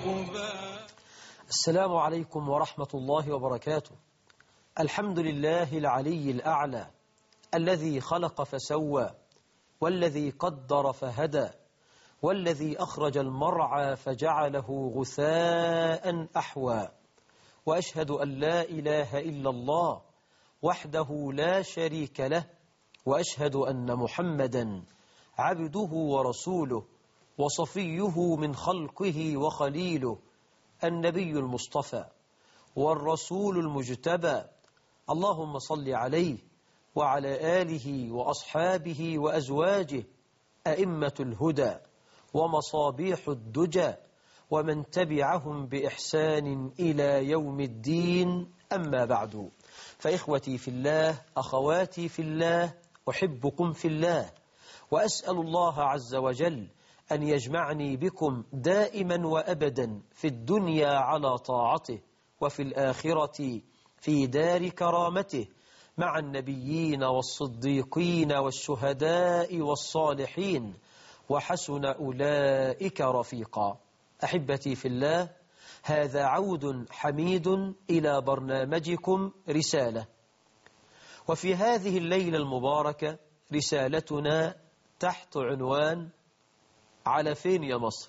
السلام عليكم ورحمة الله وبركاته الحمد لله العلي الأعلى الذي خلق فسوى والذي قدر فهدى والذي أخرج المرعى فجعله غثاء أحوى وأشهد أن لا إله إلا الله وحده لا شريك له وأشهد أن محمدا عبده ورسوله وصفيه من خلقه وخليله النبي المصطفى والرسول المجتبى اللهم صل عليه وعلى آله وأصحابه وأزواجه أئمة الهدى ومصابيح الدجى ومن تبعهم بإحسان إلى يوم الدين أما بعد فإخوتي في الله أخواتي في الله أحبكم في الله وأسأل الله عز وجل أن يجمعني بكم دائما وأبدا في الدنيا على طاعته وفي الآخرة في دار كرامته مع النبيين والصديقين والشهداء والصالحين وحسن أولئك رفيقا أحبتي في الله هذا عود حميد إلى برنامجكم رسالة وفي هذه الليلة المباركة رسالتنا تحت عنوان على فين يا مصر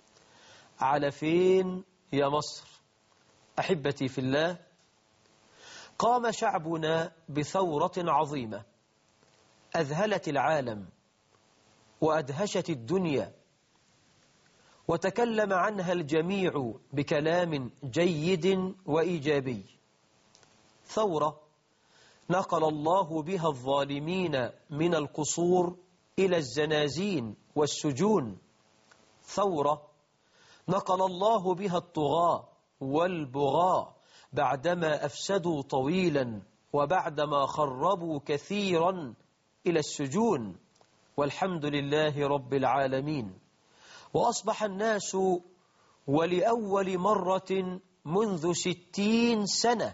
على فين يا مصر أحبتي في الله قام شعبنا بثورة عظيمة أذهلت العالم وأدهشت الدنيا وتكلم عنها الجميع بكلام جيد وإيجابي ثورة نقل الله بها الظالمين من القصور إلى الزنازين والسجون ثورة نقل الله بها الطغاة والبغاة بعدما أفسدوا طويلا وبعدما خربوا كثيرا إلى السجون والحمد لله رب العالمين وأصبح الناس ولأول مرة منذ ستين سنة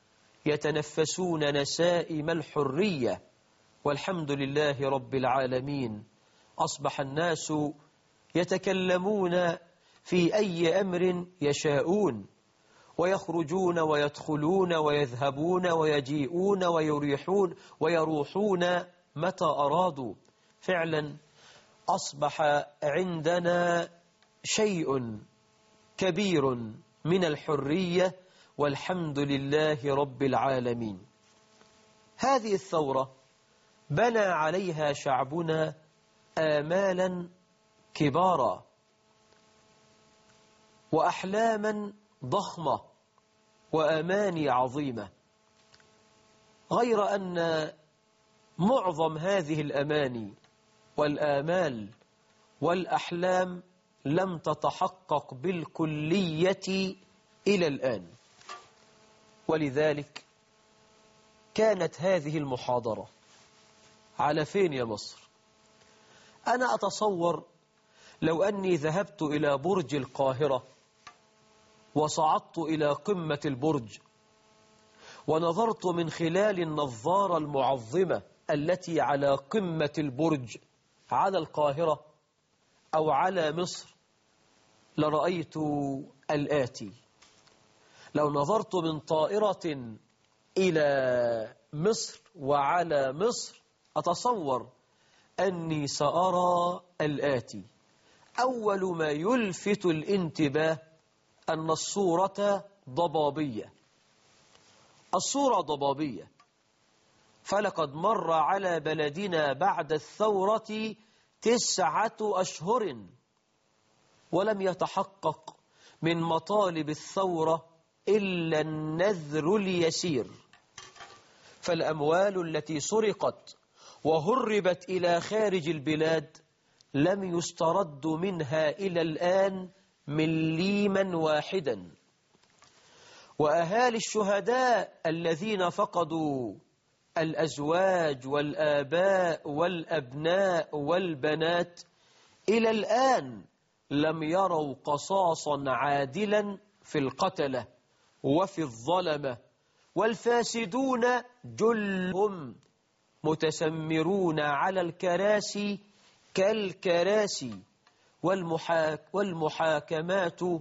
يتنفسون نسائم الحرية والحمد لله رب العالمين أصبح الناس يتكلمون في أي أمر يشاءون ويخرجون ويدخلون ويذهبون ويجيئون ويريحون ويروحون متى أرادوا فعلا أصبح عندنا شيء كبير من الحرية والحمد لله رب العالمين هذه الثورة بنى عليها شعبنا آمالا كبارا وأحلاما ضخمة وأماني عظيمة غير أن معظم هذه الأماني والآمال والأحلام لم تتحقق بالكلية إلى الآن ولذلك كانت هذه المحاضرة على فين يا مصر أنا أتصور لو أني ذهبت إلى برج القاهرة وصعدت إلى قمة البرج ونظرت من خلال النظارة المعظمة التي على قمة البرج على القاهرة أو على مصر لرأيت الآتي لو نظرت من طائرة إلى مصر وعلى مصر أتصور أني سأرى الآتي أول ما يلفت الانتباه أن الصورة ضبابية الصورة ضبابية فلقد مر على بلدنا بعد الثورة تسعة أشهر ولم يتحقق من مطالب الثورة إلا النذر اليسير فالأموال التي سرقت وهربت إلى خارج البلاد لم يسترد منها إلى الآن مليما واحدا وأهالي الشهداء الذين فقدوا الأزواج والآباء والأبناء والبنات إلى الآن لم يروا قصاصا عادلا في القتلة وفي الظلمة والفاسدون جلهم متسمرون على الكراسي كالكراسي والمحاك والمحاكمات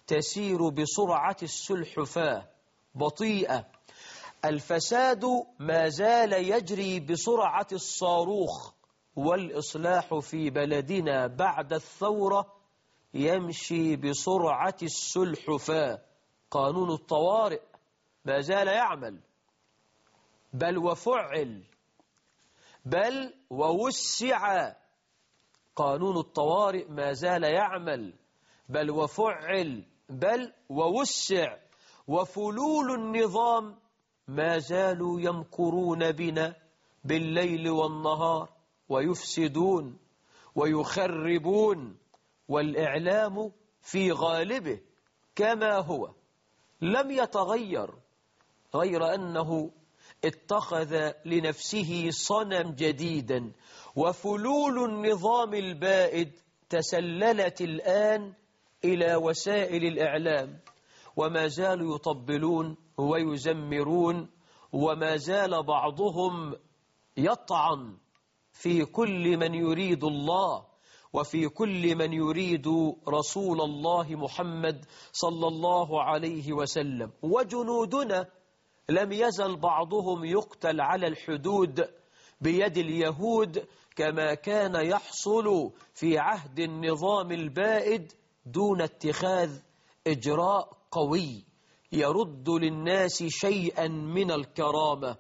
تسير بسرعة السلحفاة بطيئة الفساد ما زال يجري بسرعة الصاروخ والإصلاح في بلدنا بعد الثورة يمشي بسرعة السلحفاة قانون الطوارئ ما زال يعمل بل وفعل بل ووسع قانون الطوارئ ما زال يعمل بل وفعل بل ووسع وفلول النظام ما زالوا يمكرون بنا بالليل والنهار ويفسدون ويخربون والإعلام في غالبه كما هو لم يتغير غير أنه اتخذ لنفسه صنم جديدا وفلول النظام البائد تسللت الآن إلى وسائل الإعلام وما زالوا يطبلون ويزمرون وما زال بعضهم يطعن في كل من يريد الله وفي كل من يريد رسول الله محمد صلى الله عليه وسلم وجنودنا لم يزل بعضهم يقتل على الحدود بيد اليهود كما كان يحصل في عهد النظام البائد دون اتخاذ إجراء قوي يرد للناس شيئا من الكرامة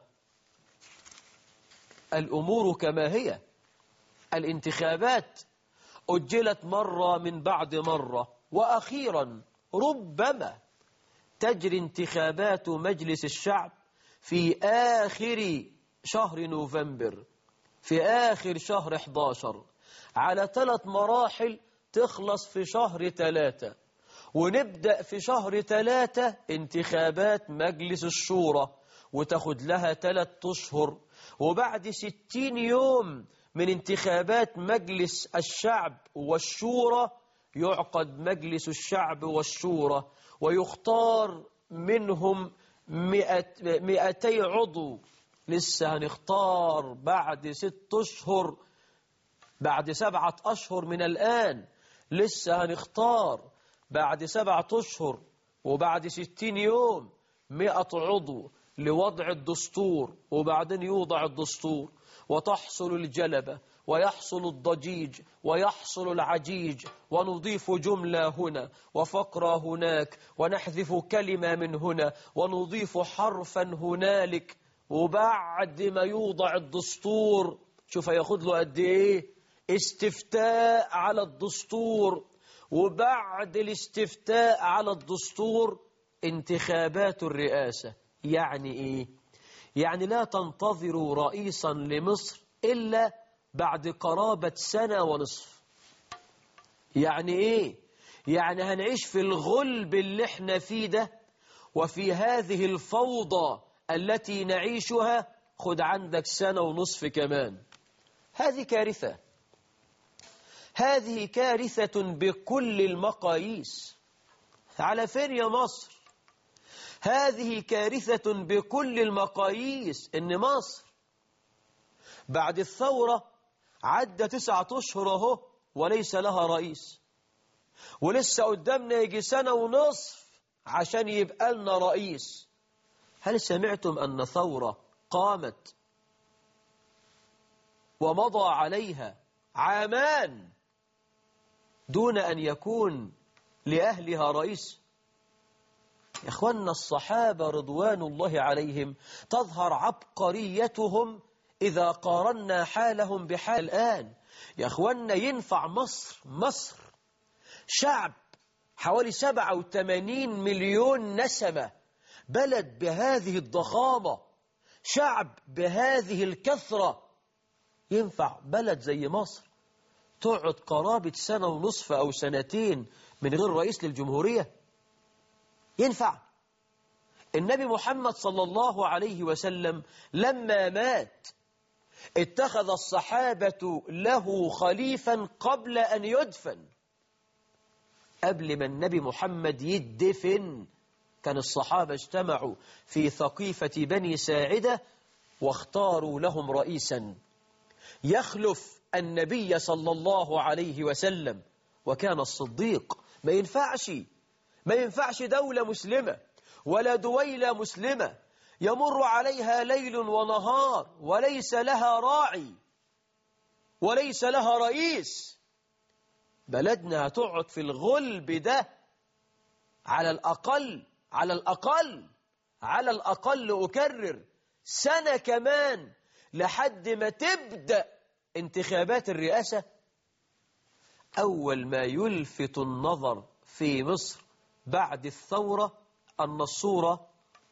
الأمور كما هي الانتخابات أجلت مرة من بعد مرة وأخيرا ربما تجري انتخابات مجلس الشعب في آخر شهر نوفمبر في آخر شهر 11 على ثلاث مراحل تخلص في شهر ثلاثة ونبدأ في شهر ثلاثة انتخابات مجلس الشورى وتاخد لها ثلاث أشهر وبعد ستين يوم من انتخابات مجلس الشعب والشورى يعقد مجلس الشعب والشورى ويختار منهم مئتي عضو لسه هنختار بعد ست أشهر بعد سبعة أشهر من الآن لسه هنختار بعد سبعة أشهر وبعد ستين يوم مئة عضو لوضع الدستور وبعدين يوضع الدستور وتحصل الجلبة ويحصل الضجيج ويحصل العجيج ونضيف جملة هنا وفقرة هناك ونحذف كلمة من هنا ونضيف حرفا هنالك وبعد ما يوضع الدستور شوف ياخد له قد ايه استفتاء على الدستور وبعد الاستفتاء على الدستور انتخابات الرئاسة يعني ايه يعني لا تنتظروا رئيسا لمصر إلا بعد قرابة سنة ونصف يعني ايه يعني هنعيش في الغلب اللي احنا فيه ده وفي هذه الفوضى التي نعيشها خد عندك سنة ونصف كمان هذه كارثة هذه كارثة بكل المقاييس على فين يا مصر هذه كارثة بكل المقاييس إن مصر بعد الثورة عدى تسعة أشهر أهو وليس لها رئيس ولسه قدامنا يجي سنة ونصف عشان يبقى لنا رئيس هل سمعتم أن ثورة قامت ومضى عليها عامان دون أن يكون لأهلها رئيس يا إخوانا الصحابة رضوان الله عليهم تظهر عبقريتهم إذا قارنا حالهم بحال الآن يا إخوانا ينفع مصر مصر شعب حوالي 87 مليون نسمة بلد بهذه الضخامة شعب بهذه الكثرة ينفع بلد زي مصر تقعد قرابة سنة ونصف أو سنتين من غير رئيس للجمهورية ينفع النبي محمد صلى الله عليه وسلم لما مات اتخذ الصحابة له خليفا قبل أن يدفن قبل ما النبي محمد يدفن كان الصحابة اجتمعوا في ثقيفة بني ساعدة واختاروا لهم رئيسا يخلف النبي صلى الله عليه وسلم وكان الصديق ما ينفعش ما ينفعش دولة مسلمة ولا دويلة مسلمة يمر عليها ليل ونهار وليس لها راعي وليس لها رئيس بلدنا هتقعد في الغلب ده على الأقل على الأقل على الأقل أكرر سنة كمان لحد ما تبدأ انتخابات الرئاسة أول ما يلفت النظر في مصر بعد الثورة أن الصورة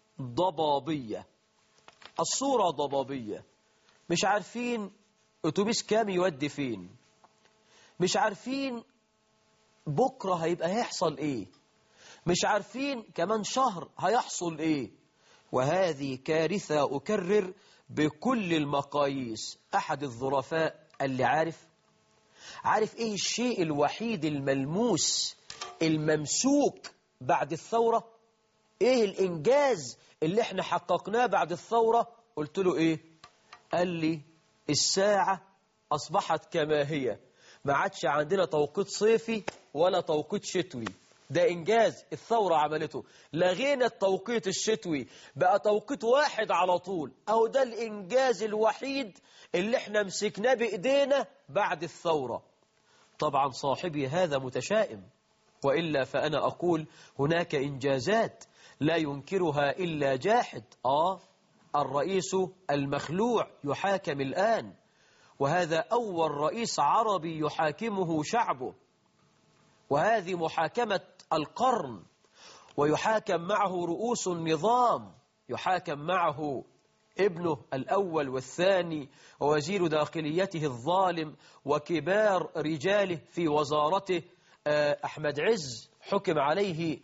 ضبابية الصورة ضبابية مش عارفين أتوبيس كام يودي فين مش عارفين بكرة هيبقى هيحصل إيه مش عارفين كمان شهر هيحصل إيه وهذه كارثة أكرر بكل المقاييس أحد الظرفاء اللي عارف عارف إيه الشيء الوحيد الملموس الممسوك بعد الثورة إيه الإنجاز اللي احنا حققناه بعد الثورة قلت له إيه قال لي الساعة أصبحت كما هي ما عادش عندنا توقيت صيفي ولا توقيت شتوي ده إنجاز الثورة عملته لغينا التوقيت الشتوي بقى توقيت واحد على طول أو ده الإنجاز الوحيد اللي احنا مسكناه بإيدينا بعد الثورة طبعا صاحبي هذا متشائم وإلا فأنا أقول هناك إنجازات لا ينكرها إلا جاحد آه الرئيس المخلوع يحاكم الآن وهذا أول رئيس عربي يحاكمه شعبه وهذه محاكمة القرن ويحاكم معه رؤوس النظام يحاكم معه ابنه الأول والثاني ووزير داخليته الظالم وكبار رجاله في وزارته أحمد عز حكم عليه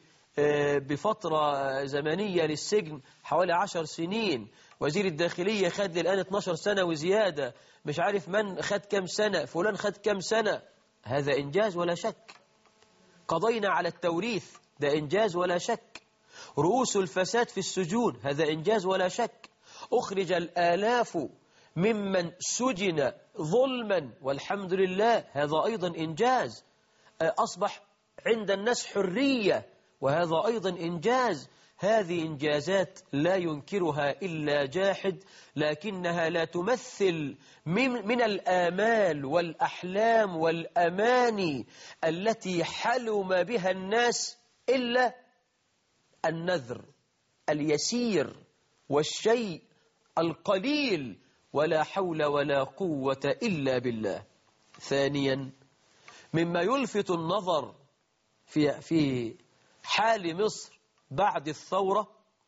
بفترة زمنية للسجن حوالي عشر سنين وزير الداخلية خد الآن 12 سنة وزيادة مش عارف من خد كم سنة فلان خد كم سنة هذا إنجاز ولا شك قضينا على التوريث ده إنجاز ولا شك رؤوس الفساد في السجون هذا إنجاز ولا شك أخرج الآلاف ممن سجن ظلما والحمد لله هذا أيضا إنجاز أصبح عند الناس حرية وهذا أيضا إنجاز هذه إنجازات لا ينكرها إلا جاحد لكنها لا تمثل من, من الآمال والأحلام والأماني التي حلم بها الناس إلا النذر اليسير والشيء القليل ولا حول ولا قوة إلا بالله ثانيا مما يلفت النظر في, في حال مصر بعد الثورة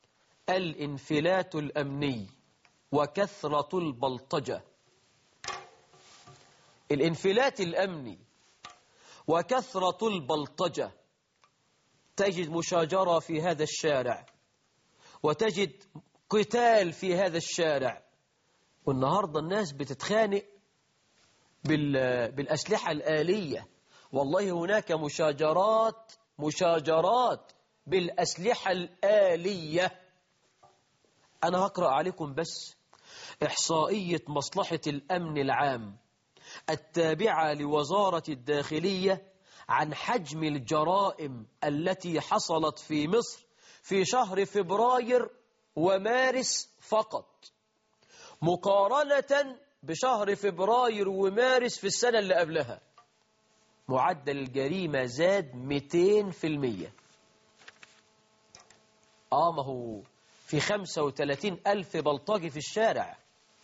الانفلات الأمني وكثرة البلطجة الانفلات الأمني وكثرة البلطجة تجد مشاجرة في هذا الشارع وتجد قتال في هذا الشارع والنهاردة الناس بتتخانق بالأسلحة الآلية والله هناك مشاجرات مشاجرات بالأسلحة الآلية أنا هقرأ عليكم بس إحصائية مصلحة الأمن العام التابعة لوزارة الداخلية عن حجم الجرائم التي حصلت في مصر في شهر فبراير ومارس فقط مقارنة بشهر فبراير ومارس في السنة اللي قبلها معدل الجريمة زاد 200% آه ما هو في 35 ألف بلطجي في الشارع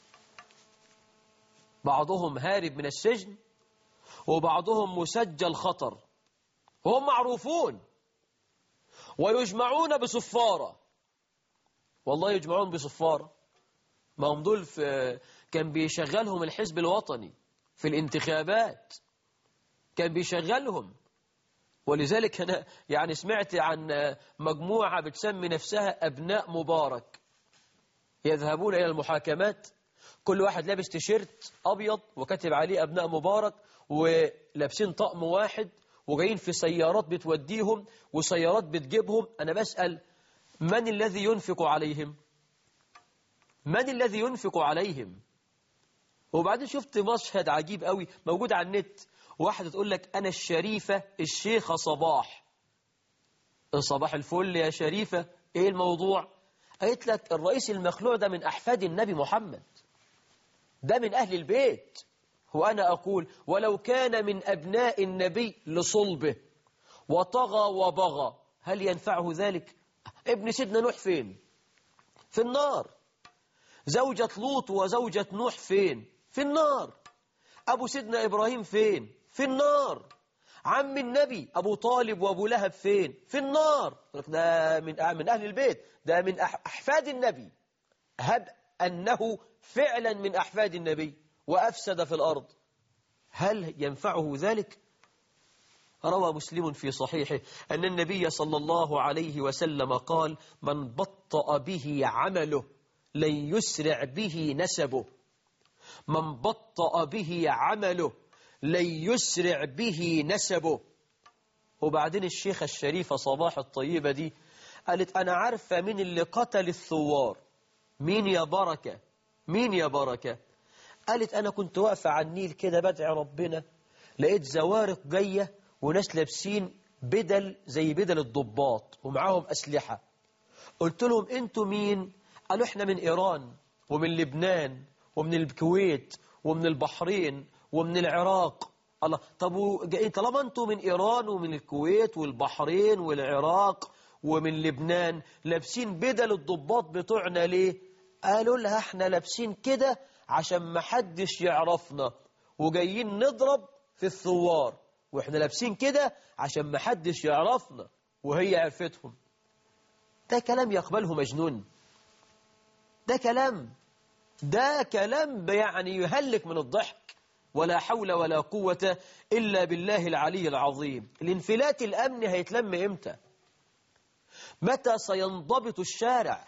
بعضهم هارب من السجن وبعضهم مسجل خطر وهم معروفون ويجمعون بصفارة والله يجمعون بصفارة ما هم دول في كان بيشغلهم الحزب الوطني في الانتخابات كان بيشغلهم ولذلك أنا يعني سمعت عن مجموعة بتسمي نفسها أبناء مبارك يذهبون إلى المحاكمات كل واحد لابس تيشيرت أبيض وكاتب عليه أبناء مبارك ولابسين طقم واحد وجايين في سيارات بتوديهم وسيارات بتجيبهم أنا بسأل من الذي ينفق عليهم من الذي ينفق عليهم وبعدين شفت مشهد عجيب قوي موجود على النت واحدة تقول لك أنا الشريفة الشيخة صباح صباح الفل يا شريفة ايه الموضوع قالت لك الرئيس المخلوع ده من أحفاد النبي محمد ده من أهل البيت وأنا أقول ولو كان من أبناء النبي لصلبه وطغى وبغى هل ينفعه ذلك ابن سيدنا نوح فين في النار زوجة لوط وزوجة نوح فين في النار أبو سيدنا إبراهيم فين في النار عم النبي أبو طالب وأبو لهب فين في النار ده من من أهل البيت ده من أحفاد النبي هب أنه فعلا من أحفاد النبي وأفسد في الأرض هل ينفعه ذلك؟ روى مسلم في صحيحه أن النبي صلى الله عليه وسلم قال من بطأ به عمله لن يسرع به نسبه من بطأ به عمله لن يسرع به نسبه وبعدين الشيخة الشريفة صباح الطيبة دي قالت أنا عارفة مين اللي قتل الثوار مين يا بركة مين يا بركة قالت أنا كنت واقفة على النيل كده بدعي ربنا لقيت زوارق جاية وناس لابسين بدل زي بدل الضباط ومعاهم أسلحة قلت لهم أنتوا مين قالوا إحنا من إيران ومن لبنان ومن الكويت ومن البحرين ومن العراق الله طب طالما أنتوا من إيران ومن الكويت والبحرين والعراق ومن لبنان لابسين بدل الضباط بتوعنا ليه قالوا لها احنا لابسين كده عشان ما حدش يعرفنا وجايين نضرب في الثوار واحنا لابسين كده عشان ما حدش يعرفنا وهي عرفتهم ده كلام يقبله مجنون ده كلام ده كلام يعني يهلك من الضحك ولا حول ولا قوة إلا بالله العلي العظيم الانفلات الأمني هيتلم إمتى متى سينضبط الشارع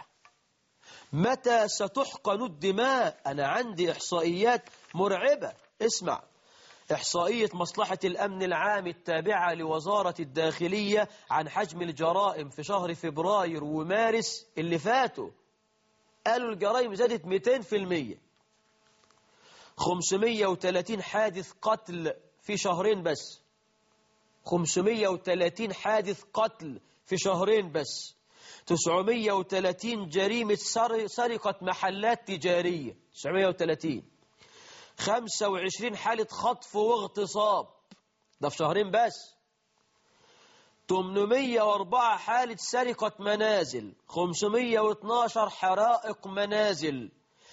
متى ستحقن الدماء أنا عندي إحصائيات مرعبة اسمع إحصائية مصلحة الأمن العام التابعة لوزارة الداخلية عن حجم الجرائم في شهر فبراير ومارس اللي فاتوا قالوا الجرائم زادت 200% 530 حادث قتل في شهرين بس 530 حادث قتل في شهرين بس 930 جريمة سرقة محلات تجارية 930 25 حالة خطف واغتصاب ده في شهرين بس 804 حالة سرقة منازل 512 حرائق منازل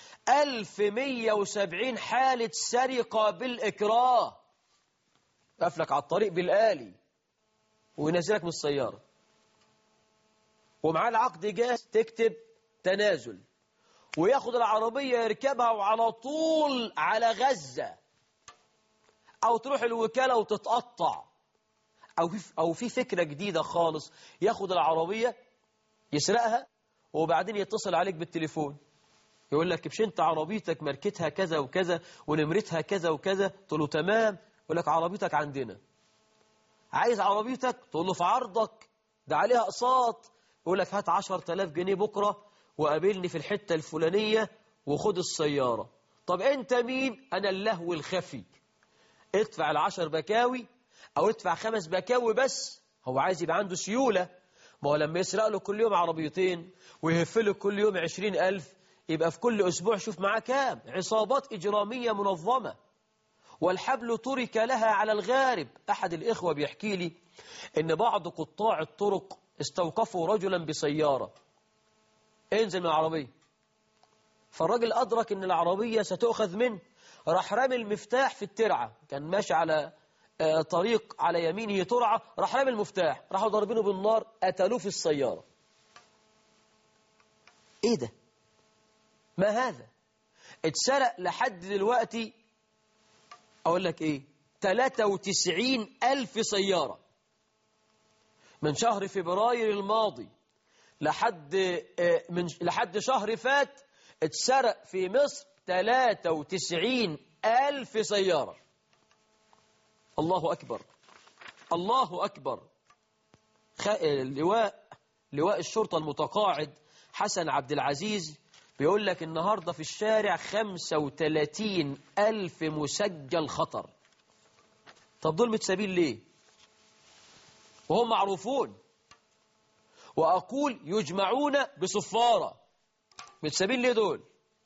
1170 حالة سرقة بالإكراه قفلك على الطريق بالآلي وينزلك من السيارة ومعاه العقد جاهز تكتب تنازل وياخد العربية يركبها وعلى طول على غزة أو تروح الوكالة وتتقطع أو في, أو في فكرة جديدة خالص ياخد العربية يسرقها وبعدين يتصل عليك بالتليفون يقول لك مش انت عربيتك ماركتها كذا وكذا ونمرتها كذا وكذا تقول له تمام يقول لك عربيتك عندنا عايز عربيتك تقول له في عرضك ده عليها اقساط يقول لك هات 10000 جنيه بكرة وقابلني في الحتة الفلانية وخد السيارة طب انت مين انا اللهو الخفي ادفع العشر بكاوي او ادفع خمس بكاوي بس هو عايز يبقى عنده سيولة ما هو لما يسرق له كل يوم عربيتين ويهف له كل يوم عشرين ألف يبقى في كل أسبوع شوف معاه كام عصابات إجرامية منظمة والحبل ترك لها على الغارب أحد الإخوة بيحكي لي إن بعض قطاع الطرق استوقفوا رجلا بسيارة انزل من العربية فالراجل أدرك إن العربية ستؤخذ منه راح رامي المفتاح في الترعة كان ماشي على طريق على يمينه ترعة راح رامي المفتاح راحوا ضاربينه بالنار قتلوه في السيارة ايه ده ما هذا اتسرق لحد دلوقتي اقول لك ايه 93 ألف سيارة من شهر فبراير الماضي لحد من لحد شهر فات اتسرق في مصر 93 ألف سيارة الله أكبر الله أكبر لواء لواء الشرطة المتقاعد حسن عبد العزيز بيقول لك النهاردة في الشارع 35 ألف مسجل خطر طب دول متسابين ليه وهم معروفون وأقول يجمعون بصفارة متسابين ليه دول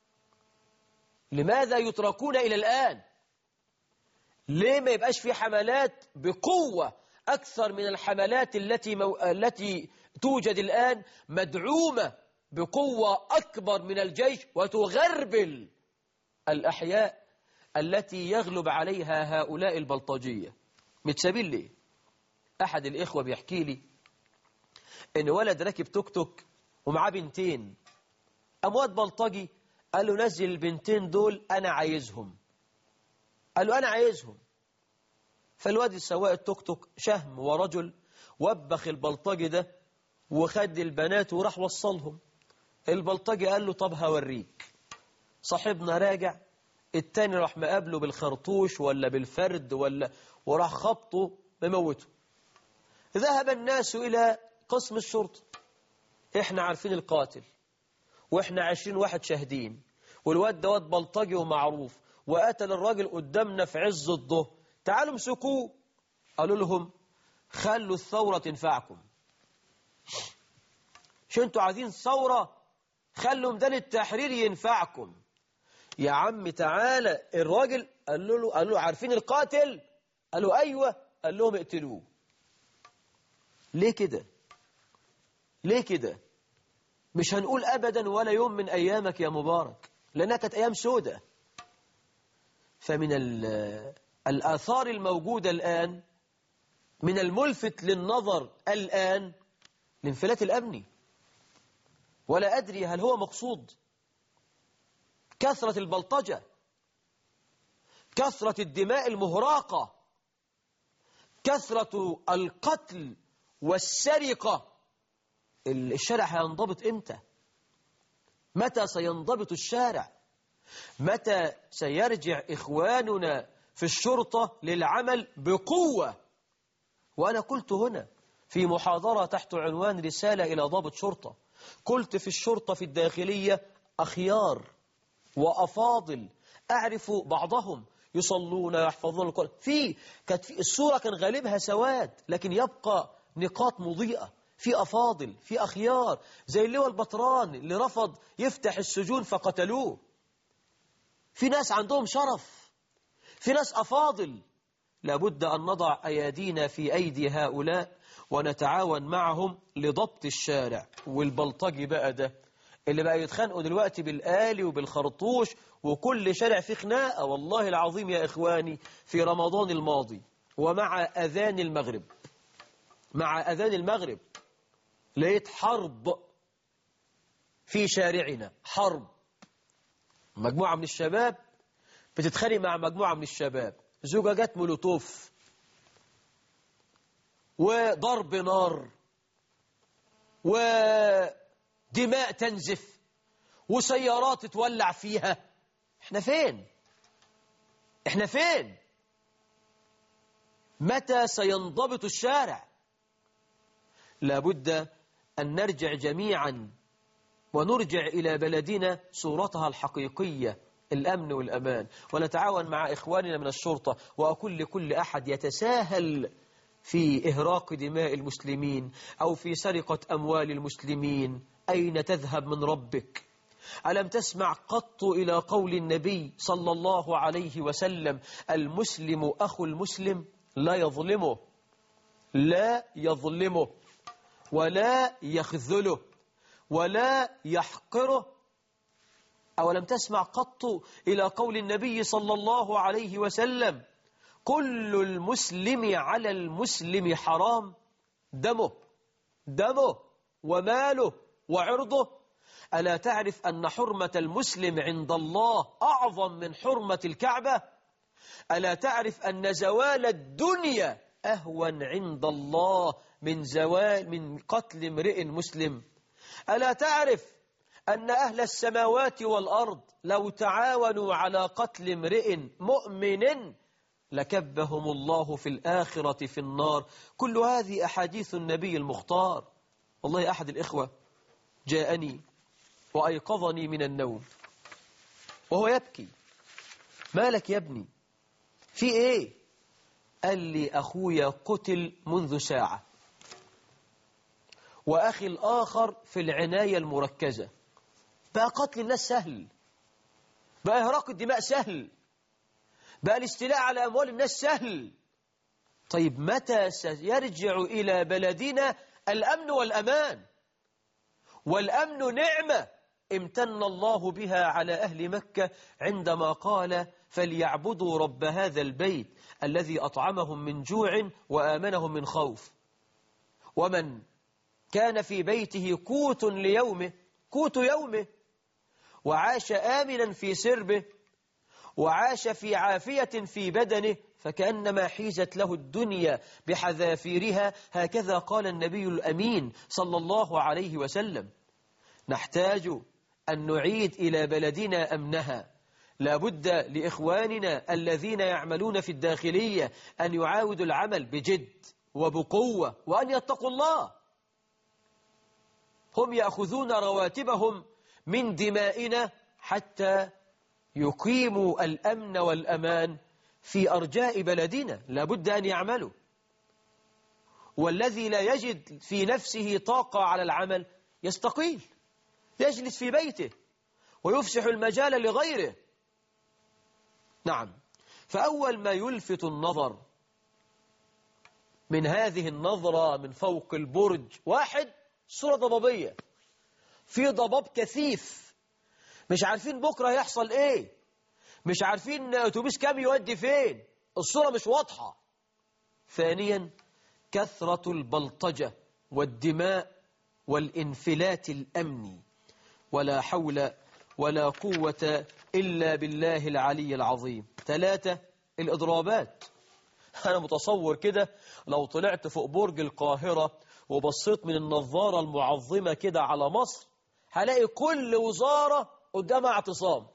لماذا يتركون إلى الآن ليه ما يبقاش في حملات بقوة أكثر من الحملات التي, مو... التي توجد الآن مدعومة بقوة أكبر من الجيش وتغربل الأحياء التي يغلب عليها هؤلاء البلطجية متسابين ليه أحد الإخوة بيحكي لي إن ولد راكب توك توك ومعاه بنتين أموات بلطجي قال له نزل البنتين دول أنا عايزهم قال له أنا عايزهم فالواد السواق التوك توك شهم ورجل وبخ البلطجي ده وخد البنات وراح وصلهم البلطجي قال له طب هوريك صاحبنا راجع التاني راح مقابله بالخرطوش ولا بالفرد ولا وراح خبطه مموته ذهب الناس إلى قسم الشرطة احنا عارفين القاتل واحنا عشرين واحد شاهدين والواد ده واد بلطجي ومعروف وقتل الراجل قدامنا في عز الظهر تعالوا امسكوه قالوا لهم خلوا الثورة تنفعكم شو انتوا عايزين ثورة خلوا ميدان التحرير ينفعكم يا عم تعالى الراجل قال له قال له عارفين القاتل قالوا ايوه قال لهم اقتلوه ليه كده ليه كده مش هنقول ابدا ولا يوم من ايامك يا مبارك لانها كانت ايام سودة فمن الآثار الموجودة الآن من الملفت للنظر الآن الانفلات الأمني ولا أدري هل هو مقصود كثرة البلطجة كثرة الدماء المهراقة كثرة القتل والسرقة الشارع هينضبط إمتى متى سينضبط الشارع متى سيرجع إخواننا في الشرطة للعمل بقوة وأنا قلت هنا في محاضرة تحت عنوان رسالة إلى ضابط شرطة قلت في الشرطة في الداخلية أخيار وأفاضل أعرف بعضهم يصلون يحفظون القرآن في كانت في الصورة كان غالبها سواد لكن يبقى نقاط مضيئة في أفاضل في أخيار زي اللواء البطران اللي رفض يفتح السجون فقتلوه في ناس عندهم شرف في ناس أفاضل لابد أن نضع أيادينا في أيدي هؤلاء ونتعاون معهم لضبط الشارع والبلطجي بقى ده اللي بقى يتخانقوا دلوقتي بالآلي وبالخرطوش وكل شارع فيه خناقة والله العظيم يا إخواني في رمضان الماضي ومع أذان المغرب مع أذان المغرب لقيت حرب في شارعنا حرب مجموعة من الشباب بتتخانق مع مجموعة من الشباب زجاجات مولوتوف وضرب نار ودماء تنزف وسيارات تولع فيها احنا فين احنا فين متى سينضبط الشارع لابد أن نرجع جميعا ونرجع إلى بلدنا صورتها الحقيقية الأمن والأمان ونتعاون مع إخواننا من الشرطة وأقول لكل أحد يتساهل في إهراق دماء المسلمين أو في سرقة أموال المسلمين أين تذهب من ربك ألم تسمع قط إلى قول النبي صلى الله عليه وسلم المسلم أخو المسلم لا يظلمه لا يظلمه ولا يخذله ولا يحقره أولم تسمع قط إلى قول النبي صلى الله عليه وسلم كل المسلم على المسلم حرام دمه دمه وماله وعرضه ألا تعرف أن حرمة المسلم عند الله أعظم من حرمة الكعبة ألا تعرف أن زوال الدنيا أهون عند الله من زوال من قتل امرئ مسلم ألا تعرف أن أهل السماوات والأرض لو تعاونوا على قتل امرئ مؤمن لكبهم الله في الآخرة في النار كل هذه أحاديث النبي المختار والله أحد الإخوة جاءني وأيقظني من النوم وهو يبكي مالك يا ابني في ايه قال لي أخويا قتل منذ ساعة وأخي الآخر في العناية المركزة بقى قتل الناس سهل بقى إهراق الدماء سهل بقى الاستيلاء على أموال الناس سهل طيب متى سيرجع إلى بلدنا الأمن والأمان والأمن نعمة امتن الله بها على أهل مكة عندما قال فليعبدوا رب هذا البيت الذي أطعمهم من جوع وآمنهم من خوف ومن كان في بيته قوت ليومه قوت يومه وعاش آمنا في سربه وعاش في عافية في بدنه فكأنما حيزت له الدنيا بحذافيرها هكذا قال النبي الأمين صلى الله عليه وسلم نحتاج أن نعيد إلى بلدنا أمنها لابد لإخواننا الذين يعملون في الداخلية أن يعاودوا العمل بجد وبقوة وأن يتقوا الله هم يأخذون رواتبهم من دمائنا حتى يقيموا الأمن والأمان في أرجاء بلدنا لابد أن يعملوا والذي لا يجد في نفسه طاقة على العمل يستقيل يجلس في بيته ويفسح المجال لغيره نعم فأول ما يلفت النظر من هذه النظرة من فوق البرج واحد صورة ضبابية في ضباب كثيف مش عارفين بكرة هيحصل ايه مش عارفين اتوبيس كام يودي فين الصورة مش واضحة ثانيا كثرة البلطجة والدماء والانفلات الأمني ولا حول ولا قوة إلا بالله العلي العظيم ثلاثة الإضرابات أنا متصور كده لو طلعت فوق برج القاهرة وبصيت من النظارة المعظمة كده على مصر هلاقي كل وزارة قدامها اعتصام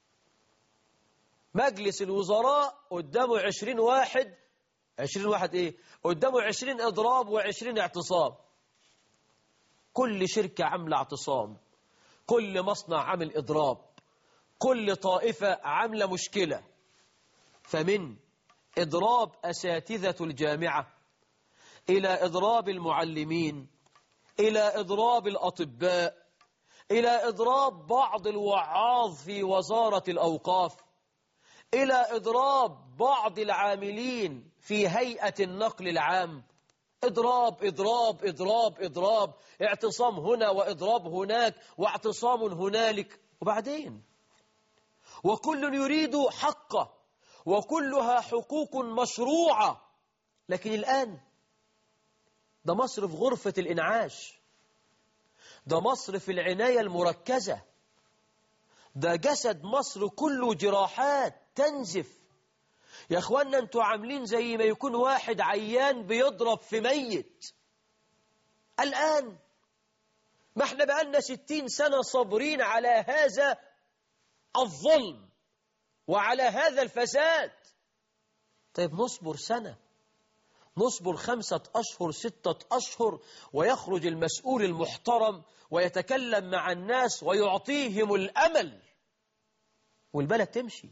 مجلس الوزراء قدامه عشرين واحد عشرين واحد ايه قدامه عشرين اضراب وعشرين اعتصام كل شركة عاملة اعتصام كل مصنع عامل اضراب كل طائفة عاملة مشكلة فمن إضراب أساتذة الجامعة إلى إضراب المعلمين إلى إضراب الأطباء إلى إضراب بعض الوعاظ في وزارة الأوقاف إلى إضراب بعض العاملين في هيئة النقل العام إضراب إضراب إضراب إضراب اعتصام هنا وإضراب هناك واعتصام هنالك وبعدين وكل يريد حقه وكلها حقوق مشروعة لكن الآن ده مصر في غرفة الإنعاش ده مصر في العناية المركزة ده جسد مصر كله جراحات تنزف يا اخوانا انتوا عاملين زي ما يكون واحد عيان بيضرب في ميت الآن ما احنا بقالنا ستين سنة صابرين على هذا الظلم وعلى هذا الفساد طيب نصبر سنة نصبر خمسة أشهر ستة أشهر ويخرج المسؤول المحترم ويتكلم مع الناس ويعطيهم الأمل والبلد تمشي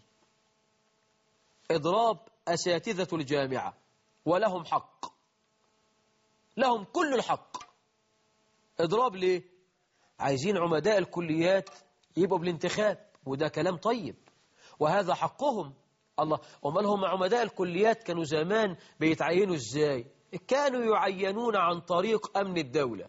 إضراب أساتذة الجامعة ولهم حق لهم كل الحق إضراب ليه؟ عايزين عمداء الكليات يبقوا بالانتخاب وده كلام طيب وهذا حقهم الله وما هم عمداء الكليات كانوا زمان بيتعينوا ازاي كانوا يعينون عن طريق أمن الدولة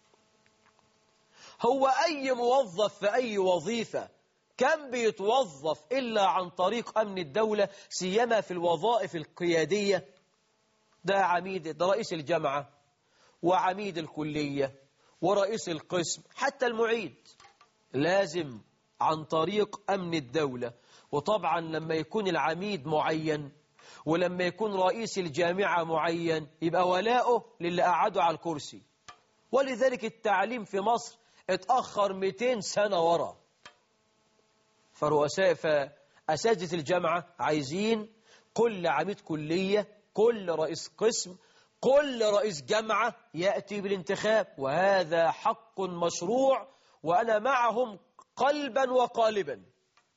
هو أي موظف في أي وظيفة كان بيتوظف إلا عن طريق أمن الدولة سيما في الوظائف القيادية ده عميد ده رئيس الجامعة وعميد الكلية ورئيس القسم حتى المعيد لازم عن طريق أمن الدولة وطبعا لما يكون العميد معين ولما يكون رئيس الجامعة معين يبقى ولاؤه للي قعدوا على الكرسي ولذلك التعليم في مصر اتأخر 200 سنة ورا فرؤساء فأساتذة الجامعة عايزين كل عميد كلية كل رئيس قسم كل رئيس جامعة يأتي بالانتخاب وهذا حق مشروع وأنا معهم قلبا وقالبا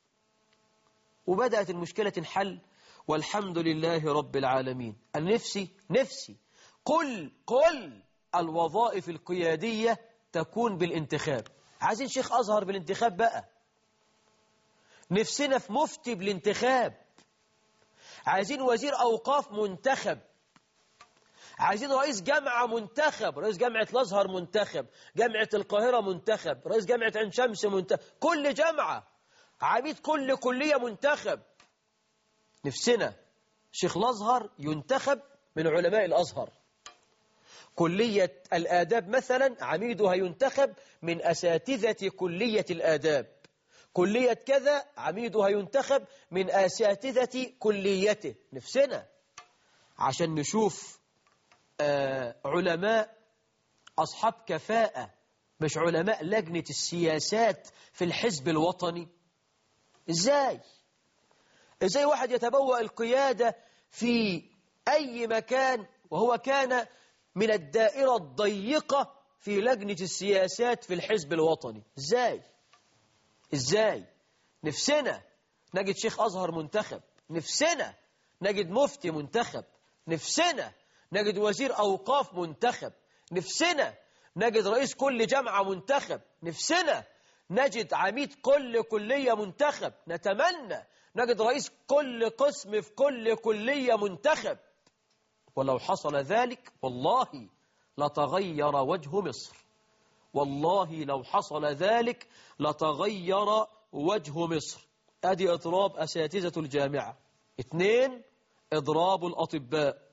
وبدأت المشكلة تنحل والحمد لله رب العالمين أنا نفسي نفسي قل قل الوظائف القيادية تكون بالانتخاب عايزين شيخ أزهر بالانتخاب بقى نفسنا في مفتي بالانتخاب عايزين وزير أوقاف منتخب عايزين رئيس جامعة منتخب رئيس جامعة الأزهر منتخب جامعة القاهرة منتخب رئيس جامعة عين شمس منتخب كل جامعة عميد كل كلية منتخب نفسنا شيخ الأزهر ينتخب من علماء الأزهر كلية الآداب مثلا عميدها ينتخب من أساتذة كلية الآداب كلية كذا عميدها ينتخب من أساتذة كليته نفسنا عشان نشوف آه علماء أصحاب كفاءة مش علماء لجنة السياسات في الحزب الوطني إزاي؟ إزاي واحد يتبوأ القيادة في أي مكان وهو كان من الدائرة الضيقة في لجنة السياسات في الحزب الوطني إزاي؟ إزاي؟ نفسنا نجد شيخ أزهر منتخب نفسنا نجد مفتي منتخب نفسنا نجد وزير أوقاف منتخب نفسنا نجد رئيس كل جامعة منتخب نفسنا نجد عميد كل كلية منتخب نتمنى نجد رئيس كل قسم في كل كلية منتخب ولو حصل ذلك والله لتغير وجه مصر والله لو حصل ذلك لتغير وجه مصر أدي إضراب أساتذة الجامعة اثنين إضراب الأطباء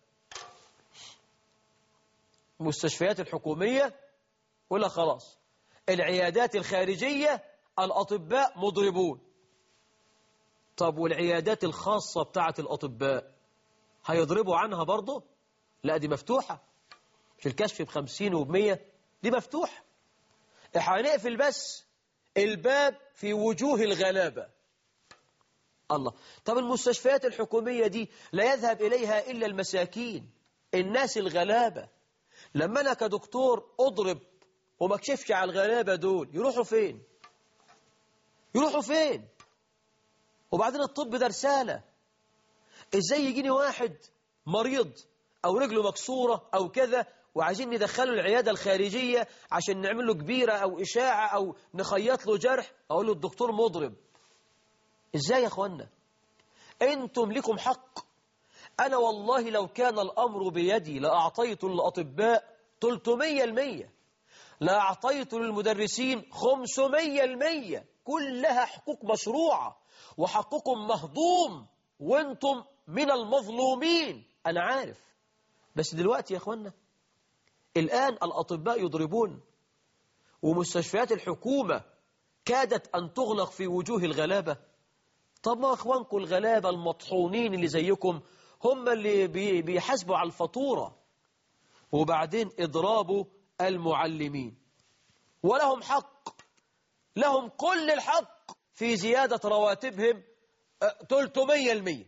مستشفيات الحكومية ولا خلاص العيادات الخارجية الأطباء مضربون طب والعيادات الخاصة بتاعة الأطباء هيضربوا عنها برضه لا دي مفتوحة في الكشف بخمسين وبمية دي مفتوحة هنقفل بس الباب في وجوه الغلابة الله طب المستشفيات الحكومية دي لا يذهب إليها إلا المساكين الناس الغلابة لما أنا كدكتور أضرب وما اكشفش على الغلابة دول يروحوا فين يروحوا فين وبعدين الطب ده رسالة ازاي يجيني واحد مريض او رجله مكسورة او كذا وعايزين ندخله العيادة الخارجية عشان نعمل له كبيرة او اشاعة او نخيط له جرح اقول له الدكتور مضرب ازاي يا اخوانا انتم لكم حق انا والله لو كان الامر بيدي لاعطيت للاطباء 300 المية لا أعطيت للمدرسين 500 المية كلها حقوق مشروعة وحقكم مهضوم وانتم من المظلومين أنا عارف بس دلوقتي يا أخوانا الآن الأطباء يضربون ومستشفيات الحكومة كادت أن تغلق في وجوه الغلابة طب ما أخوانكم الغلابة المطحونين اللي زيكم هم اللي بيحاسبوا على الفاتورة وبعدين إضراب المعلمين ولهم حق لهم كل الحق في زيادة رواتبهم 300 المية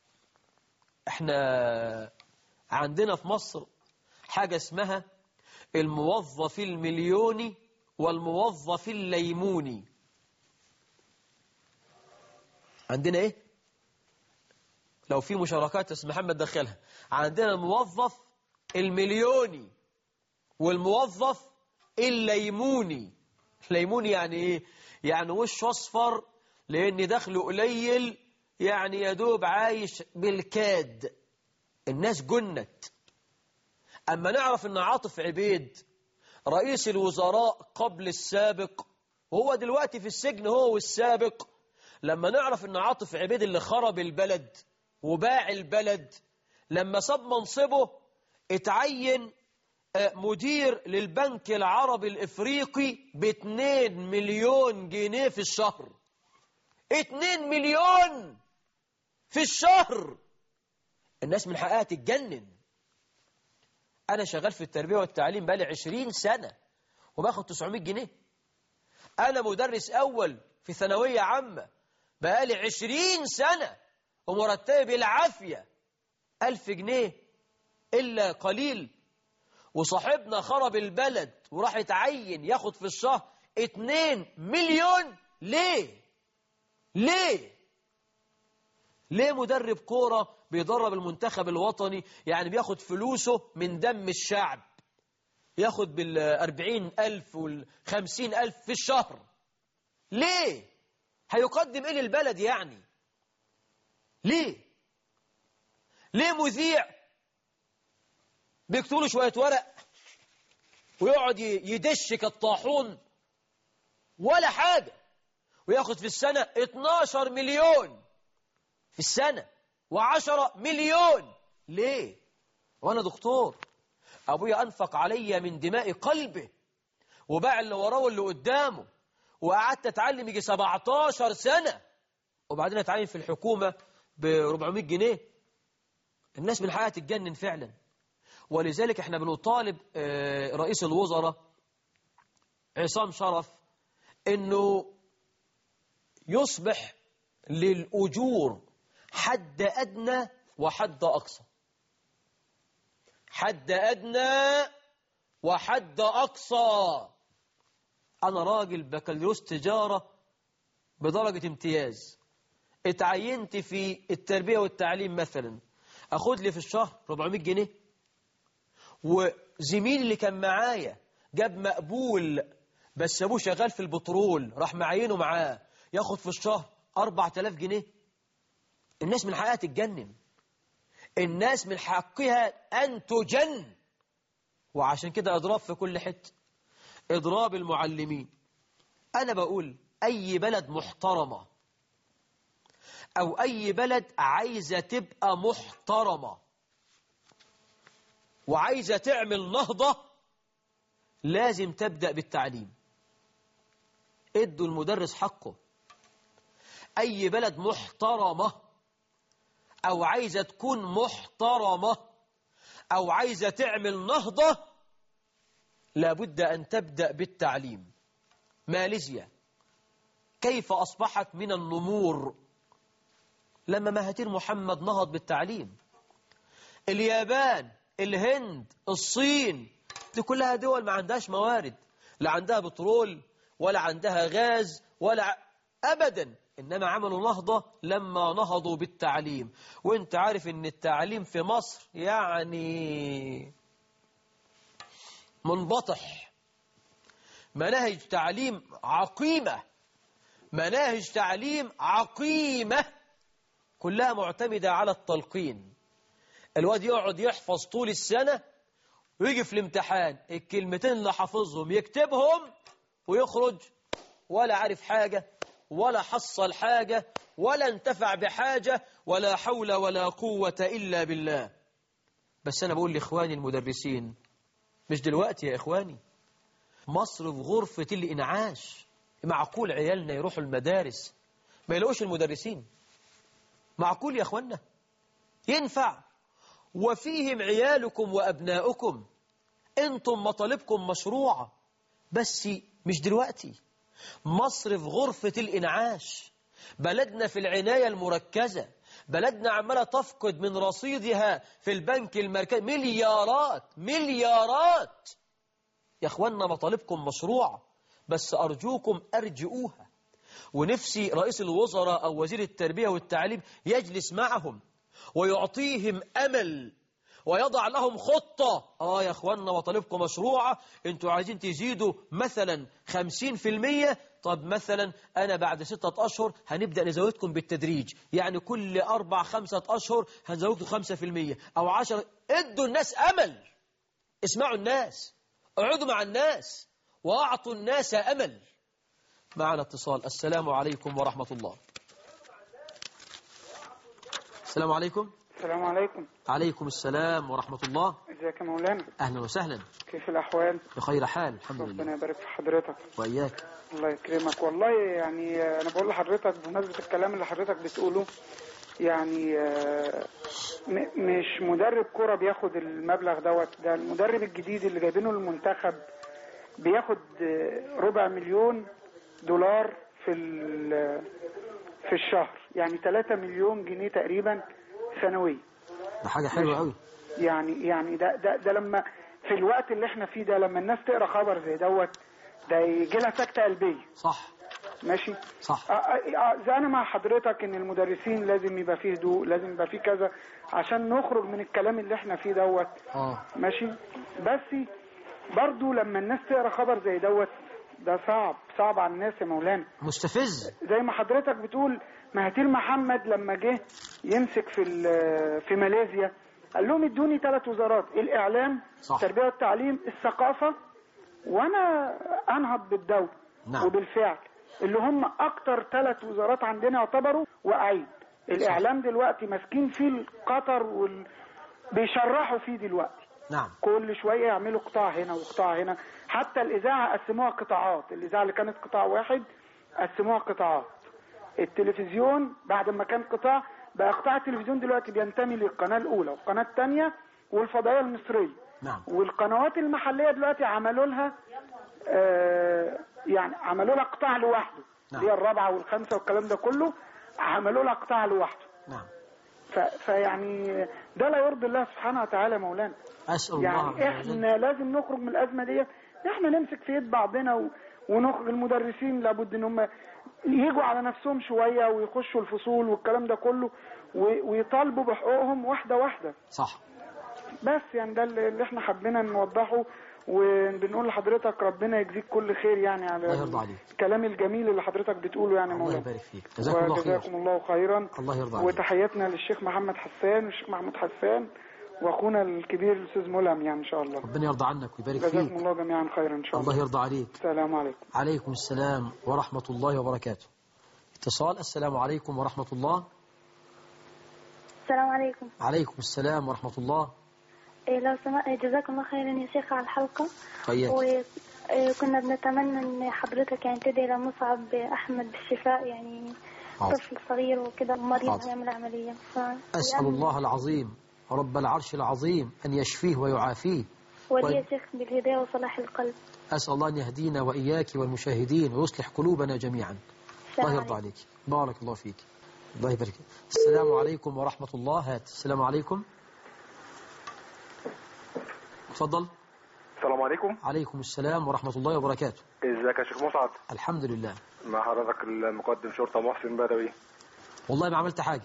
احنا عندنا في مصر حاجة اسمها الموظف المليوني والموظف الليموني عندنا ايه لو في مشاركات اسم محمد دخلها عندنا الموظف المليوني والموظف الليموني الليموني يعني ايه يعني وشه اصفر لان دخله قليل يعني يدوب عايش بالكاد الناس جنت اما نعرف ان عاطف عبيد رئيس الوزراء قبل السابق وهو دلوقتي في السجن هو والسابق لما نعرف ان عاطف عبيد اللي خرب البلد وباع البلد لما ساب منصبه اتعين مدير للبنك العربي الافريقي باتنين مليون جنيه في الشهر اتنين مليون في الشهر الناس من حقها تتجنن انا شغال في التربية والتعليم بقالي عشرين سنة وباخد 900 جنيه انا مدرس اول في ثانوية عامة بقالي عشرين سنة ومرتبي بالعافية ألف جنيه إلا قليل وصاحبنا خرب البلد وراح يتعين ياخد في الشهر اتنين مليون ليه ليه ليه مدرب كورة بيدرب المنتخب الوطني يعني بياخد فلوسه من دم الشعب ياخد بالأربعين ألف والخمسين ألف في الشهر ليه هيقدم إيه للبلد يعني ليه ليه مذيع بيكتبوا له شوية ورق ويقعد يدش كالطاحون ولا حاجة وياخد في السنة 12 مليون في السنة وعشرة مليون ليه وانا دكتور ابويا انفق عليا من دماء قلبه وباع اللي وراه واللي قدامه وقعدت اتعلم يجي 17 سنة وبعدين اتعين في الحكومة ب 400 جنيه الناس من حياتها تتجنن فعلا ولذلك احنا بنطالب رئيس الوزراء عصام شرف انه يصبح للأجور حد أدنى وحد أقصى حد أدنى وحد أقصى أنا راجل بكالوريوس تجارة بدرجة امتياز اتعينت في التربية والتعليم مثلا أخد لي في الشهر 400 جنيه وزميلي اللي كان معايا جاب مقبول بس أبوه شغال في البترول راح معينه معاه ياخد في الشهر 4000 جنيه الناس من حقها تتجنن الناس من حقها أن تجن وعشان كده إضراب في كل حتة إضراب المعلمين أنا بقول أي بلد محترمة أو أي بلد عايزة تبقى محترمة وعايزة تعمل نهضة لازم تبدأ بالتعليم ادوا المدرس حقه أي بلد محترمة أو عايزة تكون محترمة أو عايزة تعمل نهضة لابد أن تبدأ بالتعليم ماليزيا كيف أصبحت من النمور لما مهاتير محمد نهض بالتعليم اليابان الهند الصين دي كلها دول ما عندهاش موارد لا عندها بترول ولا عندها غاز ولا أبدا إنما عملوا نهضة لما نهضوا بالتعليم وانت عارف ان التعليم في مصر يعني منبطح مناهج تعليم عقيمة مناهج تعليم عقيمة كلها معتمدة على التلقين الواد يقعد يحفظ طول السنة ويجي في الامتحان الكلمتين اللي حافظهم يكتبهم ويخرج ولا عارف حاجة ولا حصل حاجة ولا انتفع بحاجة ولا حول ولا قوة إلا بالله بس أنا بقول لإخواني المدرسين مش دلوقتي يا إخواني مصر في غرفة الإنعاش معقول عيالنا يروحوا المدارس ما يلاقوش المدرسين معقول يا إخوانا ينفع وفيهم عيالكم وأبناؤكم أنتم مطالبكم مشروعة بس مش دلوقتي مصر في غرفة الإنعاش بلدنا في العناية المركزة بلدنا عمالة تفقد من رصيدها في البنك المركزي مليارات مليارات يا أخوانا مطالبكم مشروعة بس أرجوكم أرجئوها ونفسي رئيس الوزراء أو وزير التربية والتعليم يجلس معهم ويعطيهم أمل ويضع لهم خطة آه يا أخوانا مطالبكم مشروعة أنتوا عايزين تزيدوا مثلا خمسين في المية طب مثلا أنا بعد ستة أشهر هنبدأ نزودكم بالتدريج يعني كل أربع خمسة أشهر هنزودكم خمسة في المية أو عشر ادوا الناس أمل اسمعوا الناس اقعدوا مع الناس وأعطوا الناس أمل معنا اتصال السلام عليكم ورحمة الله السلام عليكم السلام عليكم عليكم السلام ورحمة الله ازيك يا مولانا أهلا وسهلا كيف الأحوال بخير حال الحمد ربنا لله يبارك في حضرتك وإياك الله يكرمك والله يعني أنا بقول لحضرتك بمناسبة الكلام اللي حضرتك بتقوله يعني آه، م- مش مدرب كرة بياخد المبلغ دوت ده المدرب الجديد اللي جايبينه المنتخب بياخد آه، ربع مليون دولار في ال- في الشهر يعني 3 مليون جنيه تقريبا سنويا ده حاجة حلوة قوي يعني يعني ده ده ده لما في الوقت اللي احنا فيه ده لما الناس تقرا خبر زي دوت ده يجي لها سكته قلبيه صح ماشي صح آه، آه، آه، زي انا مع حضرتك ان المدرسين لازم يبقى فيه هدوء لازم يبقى فيه كذا عشان نخرج من الكلام اللي احنا فيه دوت اه ماشي بس برضو لما الناس تقرا خبر زي دوت ده صعب صعب على الناس يا مولانا مستفز زي ما حضرتك بتقول مهاتير محمد لما جه يمسك في ال- في ماليزيا قال لهم ادوني ثلاث وزارات الاعلام صح. التربيه والتعليم الثقافه وانا انهض بالدوله نعم. وبالفعل اللي هم اكتر ثلاث وزارات عندنا يعتبروا واعيد الاعلام دلوقتي ماسكين فيه القطر وال... بيشرحوا فيه دلوقتي نعم كل شويه يعملوا قطاع هنا وقطاع هنا حتى الاذاعه قسموها قطاعات الاذاعه اللي كانت قطاع واحد قسموها قطاعات التلفزيون بعد ما كان قطاع بقى قطاع التلفزيون دلوقتي بينتمي للقناه الاولى والقناه الثانيه والفضائيه المصريه نعم والقنوات المحليه دلوقتي عملوا لها آه يعني عملوا لها قطاع لوحده نعم. اللي هي الرابعه والخامسه والكلام ده كله عملوا لها قطاع لوحده نعم ف- فيعني ده لا يرضي الله سبحانه وتعالى مولانا أسأل الله يعني عز وجل احنا لازم نخرج من الازمه دي احنا نمسك في يد بعضنا و... ونخرج المدرسين لابد ان هم يجوا على نفسهم شويه ويخشوا الفصول والكلام ده كله و... ويطالبوا بحقوقهم واحده واحده صح بس يعني ده اللي اللي احنا حبينا نوضحه وبنقول لحضرتك ربنا يجزيك كل خير يعني على الله يرضى عليك. الكلام الجميل اللي حضرتك بتقوله يعني الله مولانا يبارك فيك جزاكم الله خير وجزاكم الله خيرا الله يرضى عليك وتحياتنا للشيخ محمد حسان والشيخ محمود حسان واخونا الكبير الاستاذ ملهم يعني ان شاء الله ربنا يرضى عنك ويبارك جزاكم فيك الله جميعا خيرا ان شاء الله الله يرضى عليك السلام عليكم عليكم السلام ورحمة الله وبركاته اتصال السلام عليكم ورحمة الله السلام عليكم عليكم السلام ورحمة الله إيه لو سمحت جزاكم الله خيرا يا شيخ على الحلقة طيب وكنا بنتمنى ان حضرتك يعني تدعي لمصعب احمد بالشفاء يعني حاضر. طفل صغير وكده مريض حاضر. هيعمل عملية ف... أسأل الله العظيم رب العرش العظيم أن يشفيه ويعافيه ولي يا شيخ بالهداية وصلاح القلب أسأل الله أن يهدينا وإياك والمشاهدين ويصلح قلوبنا جميعا السلام الله يرضى عليكم. عليك بارك الله فيك الله يبارك فيك. السلام عليكم ورحمة الله هات السلام عليكم تفضل السلام عليكم عليكم السلام ورحمة الله وبركاته ازيك يا شيخ مسعد الحمد لله مع حضرتك المقدم شرطة محسن بدوي والله ما عملت حاجة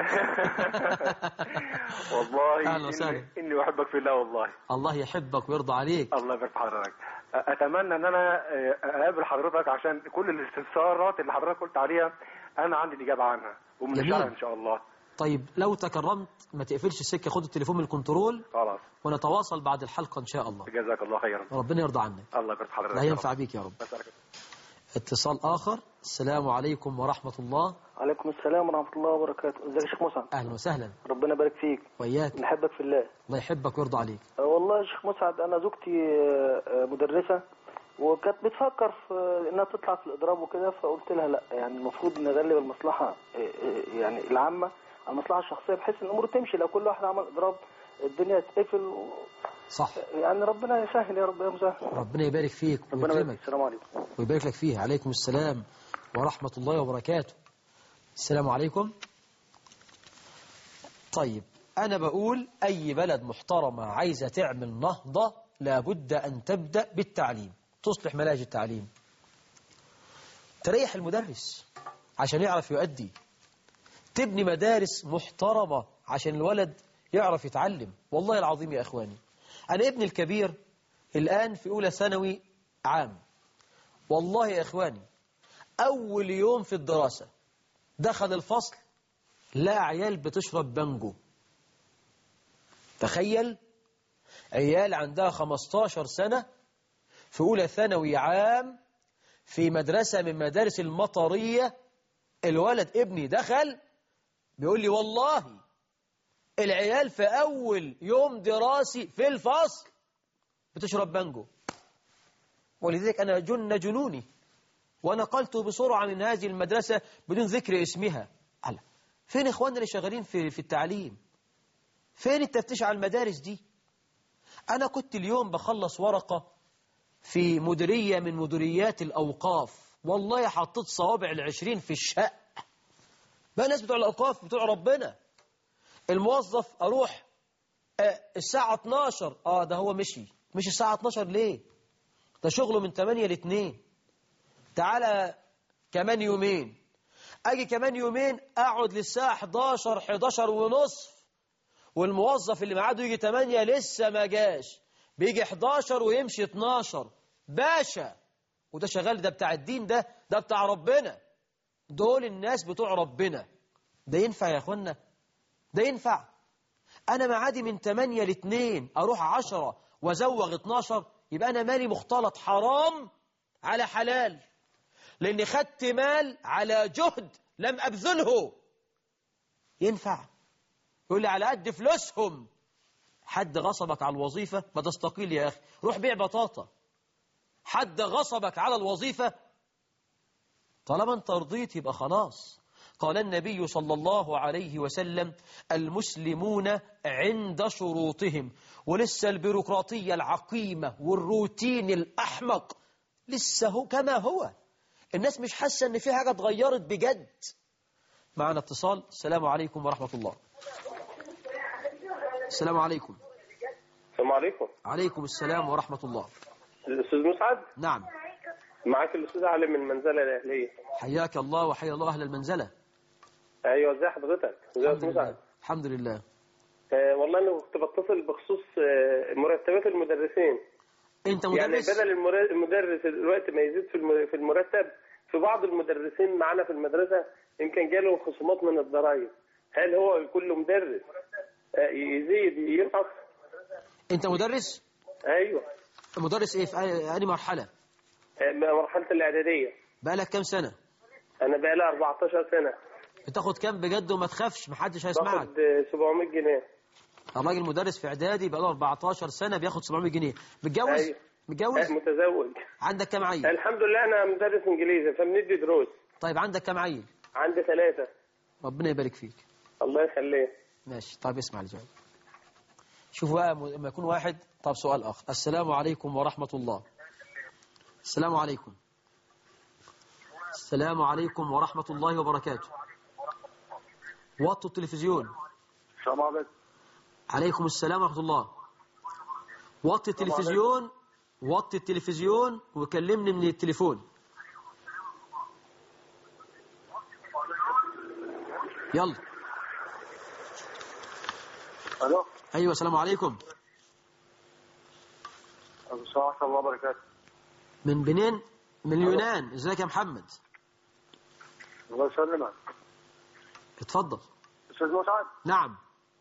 والله أهلا وسهلا. إني, إني أحبك في الله والله الله يحبك ويرضى عليك الله يبارك في حضرتك أتمنى إن أنا أقابل حضرتك عشان كل الاستفسارات اللي حضرتك قلت عليها أنا عندي الإجابة عنها ومن جميل. الشرع إن شاء الله طيب لو تكرمت ما تقفلش السكة خد التليفون من الكنترول خلاص ونتواصل بعد الحلقة إن شاء الله جزاك الله خيرا ربنا يرضى عنك الله يبارك في حضرتك لا يا ينفع رب. بيك يا رب أسألك اتصال آخر السلام عليكم ورحمة الله عليكم السلام ورحمة الله وبركاته ازيك يا شيخ مسعد أهلا وسهلا ربنا يبارك فيك وإياك نحبك في الله الله يحبك ويرضى عليك أه والله يا شيخ مسعد أنا زوجتي آه، آه، مدرسة وكانت بتفكر في إنها تطلع في الإضراب وكده فقلت لها لا يعني المفروض نغلب المصلحة آه، آه، يعني العامة على المصلحة الشخصية بحيث إن الأمور تمشي لو كل واحد عمل إضراب الدنيا تقفل و... صح يعني ربنا يسهل يا رب يا مسهل ربنا يبارك فيك ربنا يبارك ويكرمك السلام عليكم ويبارك لك فيه عليكم السلام ورحمة الله وبركاته السلام عليكم طيب أنا بقول أي بلد محترمة عايزة تعمل نهضة لابد أن تبدأ بالتعليم تصلح مناهج التعليم تريح المدرس عشان يعرف يؤدي تبني مدارس محترمة عشان الولد يعرف يتعلم والله العظيم يا أخواني أنا ابني الكبير الآن في أولى ثانوي عام والله يا إخواني أول يوم في الدراسة دخل الفصل لا عيال بتشرب بانجو تخيل عيال عندها 15 سنة في أولى ثانوي عام في مدرسة من مدارس المطرية الولد ابني دخل بيقول لي والله العيال في أول يوم دراسي في الفصل بتشرب بانجو ولذلك أنا جن جنوني ونقلت بسرعة من هذه المدرسة بدون ذكر اسمها على فين إخواننا اللي شغالين في, في التعليم فين التفتيش على المدارس دي أنا كنت اليوم بخلص ورقة في مديرية من مديريات الأوقاف والله حطيت صوابع العشرين في الشق بقى ناس بتوع الأوقاف بتوع ربنا الموظف أروح آه الساعة 12 آه ده هو مشي مش الساعة 12 ليه ده شغله من 8 ل 2 تعالى كمان يومين أجي كمان يومين أقعد للساعة 11 11 ونصف والموظف اللي معاده يجي 8 لسه ما جاش بيجي 11 ويمشي 12 باشا وده شغال ده بتاع الدين ده ده بتاع ربنا دول الناس بتوع ربنا ده ينفع يا اخوانا ده ينفع انا معادي من 8 ل 2 اروح 10 وازوغ 12 يبقى انا مالي مختلط حرام على حلال لاني خدت مال على جهد لم ابذله ينفع يقول لي على قد فلوسهم حد غصبك على الوظيفة ما تستقيل يا أخي روح بيع بطاطا حد غصبك على الوظيفة طالما انت رضيت يبقى خلاص قال النبي صلى الله عليه وسلم المسلمون عند شروطهم ولسه البيروقراطية العقيمة والروتين الأحمق لسه هو كما هو الناس مش حاسة ان في حاجة اتغيرت بجد معنا اتصال السلام عليكم ورحمة الله السلام عليكم السلام عليكم عليكم السلام ورحمة الله الاستاذ مسعد نعم معاك الاستاذ علي من المنزله الاهليه حياك الله وحيا الله أهل المنزلة ايوه ازي حضرتك ازي يا الحمد استاذ لله مسعد الحمد لله آه والله انا كنت بتصل بخصوص آه مرتبات المدرسين انت يعني مدرس بدل المر- المدرس دلوقتي ما يزيد في الم- في المرتب في بعض المدرسين معانا في المدرسه يمكن جاله خصومات من الضرائب هل هو كل مدرس آه يزيد ينقص انت مدرس ايوه مدرس ايه في أي- أي مرحلة آه مرحله الاعداديه بقالك كام سنة انا بقى لي 14 سنه بتاخد كام بجد وما تخافش محدش هيسمعك باخد آه، 700 جنيه الراجل مدرس في اعدادي بقاله 14 سنة بياخد 700 جنيه متجوز أيوة. متجوز آه متزوج عندك كام عيل الحمد لله انا مدرس انجليزي فبندي دروس طيب عندك كام عيل عندي ثلاثة ربنا يبارك فيك الله يخليه ماشي طيب اسمع الجواب شوفوا بقى م- لما يكون واحد طب سؤال آخر السلام عليكم ورحمة الله السلام عليكم السلام عليكم ورحمة الله وبركاته وطوا التلفزيون السلام عليكم عليكم السلام ورحمة الله وطي التلفزيون وطي التلفزيون وكلمني من التليفون يلا الو ايوه السلام عليكم السلام ورحمه الله وبركاته من بنين من اليونان ازيك يا محمد الله يسلمك اتفضل استاذ مسعد نعم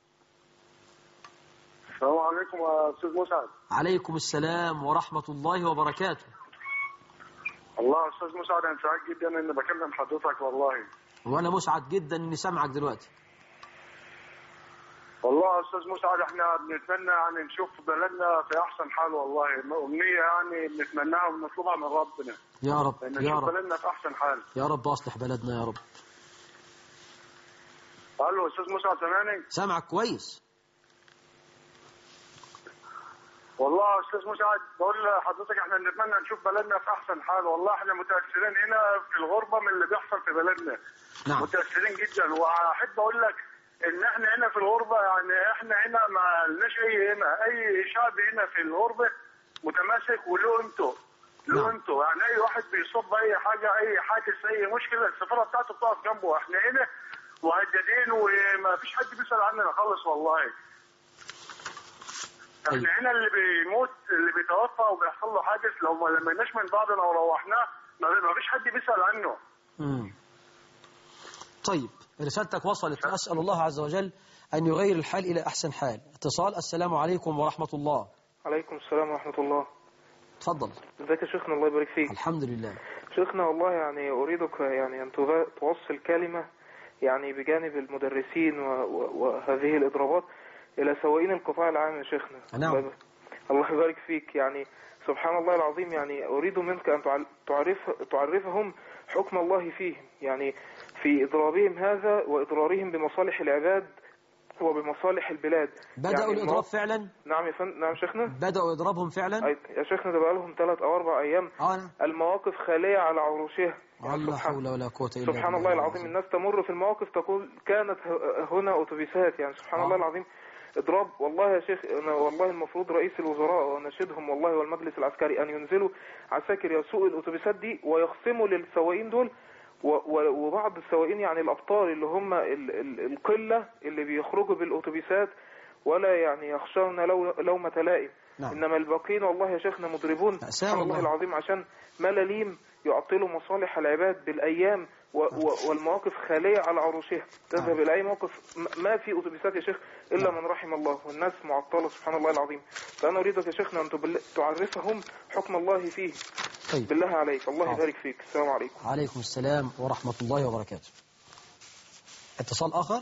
السلام عليكم يا استاذ مسعد عليكم السلام ورحمة الله وبركاته الله يا استاذ مسعد انا سعيد جدا اني بكلم حضرتك والله وانا مسعد جدا اني سامعك دلوقتي والله يا استاذ مسعد احنا بنتمنى يعني نشوف بلدنا في احسن حال والله امنيه يعني بنتمناها وبنطلبها من ربنا يا رب ان يا نشوف رب بلدنا في احسن حال يا رب اصلح بلدنا يا رب الو استاذ مسعد سامعني سامعك كويس والله يا استاذ مسعد بقول لحضرتك احنا نتمنى نشوف بلدنا في احسن حال والله احنا متاثرين هنا في الغربه من اللي بيحصل في بلدنا نعم متاثرين جدا واحب اقول لك ان احنا هنا في الغربه يعني احنا هنا ما لناش اي هنا اي شعب هنا في الغربه متماسك وله قيمته له نعم. قيمته يعني اي واحد بيصاب باي حاجه اي حادث اي مشكله السفاره بتاعته بتقف جنبه احنا هنا مهددين وما فيش حد بيسال عننا خالص والله طيب. احنا هنا اللي بيموت اللي بيتوفى وبيحصل له حادث لو ما لميناش من بعضنا وروحناه ما ما فيش حد بيسال عنه مم. طيب رسالتك وصلت أسأل الله عز وجل أن يغير الحال إلى أحسن حال اتصال السلام عليكم ورحمة الله عليكم السلام ورحمة الله تفضل ازيك يا شيخنا الله يبارك فيك الحمد لله شيخنا والله يعني أريدك يعني أن تبا- توصل كلمة يعني بجانب المدرسين و- و- وهذه الإضرابات إلى سواقين القطاع العام يا شيخنا نعم. الله يبارك- الله يبارك فيك يعني سبحان الله العظيم يعني أريد منك أن تعل- تعرف تعرفهم حكم الله فيهم يعني في إضرابهم هذا وإضرارهم بمصالح العباد وبمصالح البلاد بدأوا يعني الإضراب فعلا نعم يا فندم نعم شيخنا بدأوا إضرابهم فعلا أي- يا شيخنا ده بقالهم ثلاث أو أربع أيام آه نعم. المواقف خالية على عروشها لا سبحان- حول ولا قوة إلا سبحان بالله الله العظيم الناس تمر في المواقف تقول كانت ه- هنا أتوبيسات يعني سبحان آه. الله العظيم اضراب والله يا شيخ أنا والله المفروض رئيس الوزراء ونشدهم والله والمجلس العسكري أن ينزلوا عساكر يسوقوا الأتوبيسات دي ويخصموا للسواقين دول و- و- وبعض السواقين يعني الأبطال اللي هم ال- ال- القلة اللي بيخرجوا بالأتوبيسات ولا يعني يخشون لو لومة لائم نعم. انما الباقين والله يا شيخنا مضربون مأساة سبحان الله والله. العظيم عشان ملاليم يعطلوا مصالح العباد بالايام و و والمواقف خاليه على عروشها تذهب الى اي موقف م- ما في اتوبيسات يا شيخ الا من رحم الله والناس معطله سبحان الله العظيم فانا اريدك يا شيخنا ان تبل- تعرفهم حكم الله فيه طيب بالله عليك الله حاضر. يبارك فيك السلام عليكم عليكم السلام ورحمة الله وبركاته اتصال آخر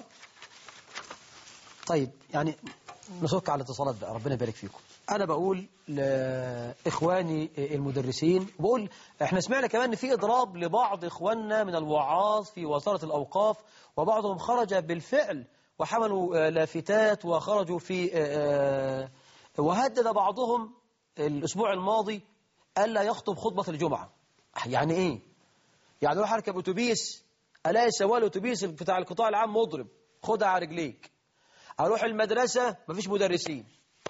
طيب يعني نسك على الاتصالات بقى ربنا يبارك فيكم أنا بقول لإخواني المدرسين بقول إحنا سمعنا كمان إن في إضراب لبعض إخواننا من الوعاظ في وزارة الأوقاف وبعضهم خرج بالفعل وحملوا آه، لافتات وخرجوا في آه، آه، وهدد بعضهم الأسبوع الماضي ألا يخطب خطبة الجمعة يعني إيه؟ يعني اروح اركب اتوبيس الاقي سواق الاتوبيس بتاع القطاع العام مضرب خدها على رجليك اروح المدرسه مفيش مدرسين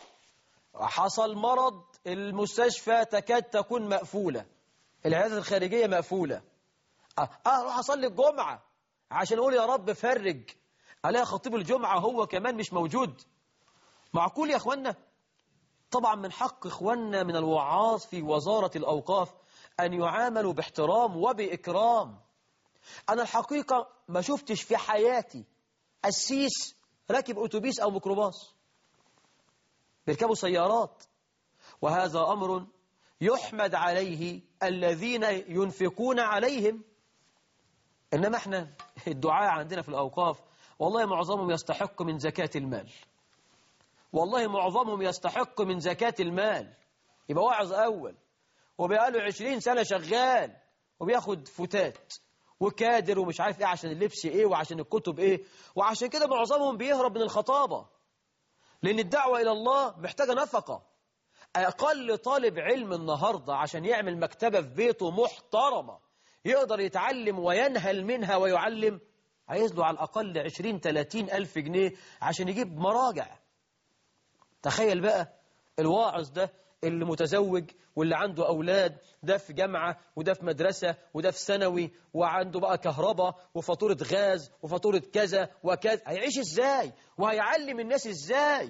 حصل مرض المستشفى تكاد تكون مقفوله العيادات الخارجيه مقفوله اه آه، اروح اصلي الجمعه عشان اقول يا رب فرج الاقي خطيب الجمعه هو كمان مش موجود معقول يا اخوانا طبعا من حق إخواننا من الوعاظ في وزارة الأوقاف أن يعاملوا باحترام وبإكرام أنا الحقيقة ما شفتش في حياتي السيس راكب أتوبيس أو ميكروباص بيركبوا سيارات وهذا أمر يحمد عليه الذين ينفقون عليهم إنما احنا الدعاء عندنا في الأوقاف والله معظمهم يستحق من زكاة المال والله معظمهم يستحق من زكاة المال يبقى واعظ أول وبقاله عشرين سنة شغال وبياخد فتات وكادر ومش عارف ايه عشان اللبس ايه وعشان الكتب ايه وعشان كده معظمهم بيهرب من الخطابة لأن الدعوة إلى الله محتاجة نفقة أقل طالب علم النهاردة عشان يعمل مكتبة في بيته محترمة يقدر يتعلم وينهل منها ويعلم عايز له على الأقل 20 30 ألف جنيه عشان يجيب مراجع تخيل بقى الواعظ ده اللي متزوج واللي عنده أولاد ده في جامعة وده في مدرسة وده في ثانوي وعنده بقى كهرباء وفاتورة غاز وفاتورة كذا وكذا هيعيش ازاي وهيعلم الناس ازاي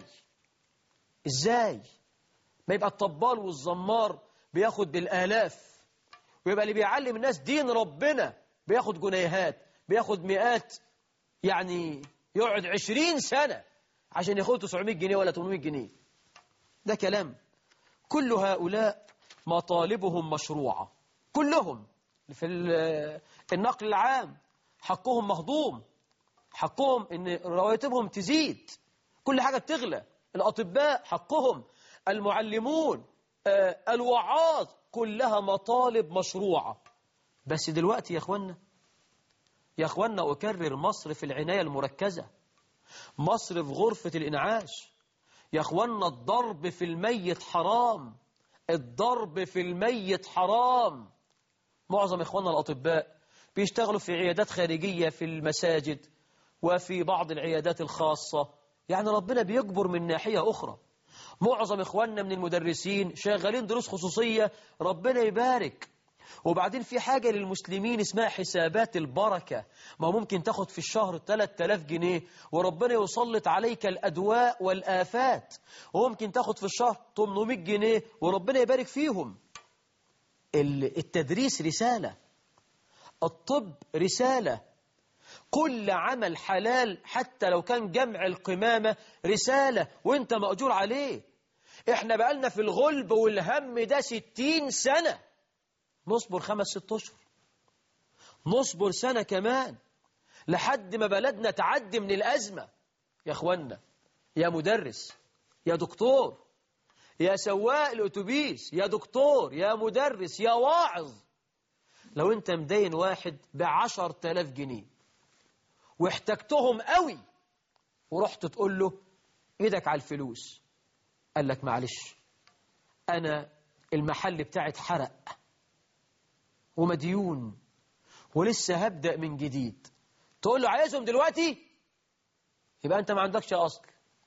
ازاي ما يبقى الطبال والزمار بياخد بالآلاف ويبقى اللي بيعلم الناس دين ربنا بياخد جنيهات بياخد مئات يعني يقعد عشرين سنة عشان ياخد 900 جنيه ولا 800 جنيه ده كلام كل هؤلاء مطالبهم مشروعة كلهم في ال- النقل العام حقهم مهضوم حقهم ان رواتبهم تزيد كل حاجة بتغلى الأطباء حقهم المعلمون آه، الوعاظ كلها مطالب مشروعة بس دلوقتي يا اخوانا يا اخوانا أكرر مصر في العناية المركزة مصر في غرفة الإنعاش يا اخوانا الضرب في الميت حرام الضرب في الميت حرام معظم اخواننا الأطباء بيشتغلوا في عيادات خارجية في المساجد وفي بعض العيادات الخاصة يعني ربنا بيجبر من ناحية أخرى معظم إخواننا من المدرسين شغالين دروس خصوصية ربنا يبارك وبعدين في حاجة للمسلمين اسمها حسابات البركة ما ممكن تاخد في الشهر 3000 جنيه وربنا يسلط عليك الأدواء والآفات وممكن تاخد في الشهر 800 جنيه وربنا يبارك فيهم ال- التدريس رسالة الطب رسالة كل عمل حلال حتى لو كان جمع القمامة رسالة وانت مأجور عليه احنا بقالنا في الغلب والهم ده ستين سنة نصبر خمس ست اشهر نصبر سنة كمان لحد ما بلدنا تعدي من الأزمة يا اخوانا يا مدرس يا دكتور يا سواق الأتوبيس يا دكتور يا مدرس يا واعظ لو انت مدين واحد بعشر تلاف جنيه واحتجتهم قوي ورحت تقول له ايدك على الفلوس قال لك معلش انا المحل بتاعي اتحرق ومديون ولسه هبدأ من جديد تقول له عايزهم دلوقتي يبقى انت ما عندكش اصل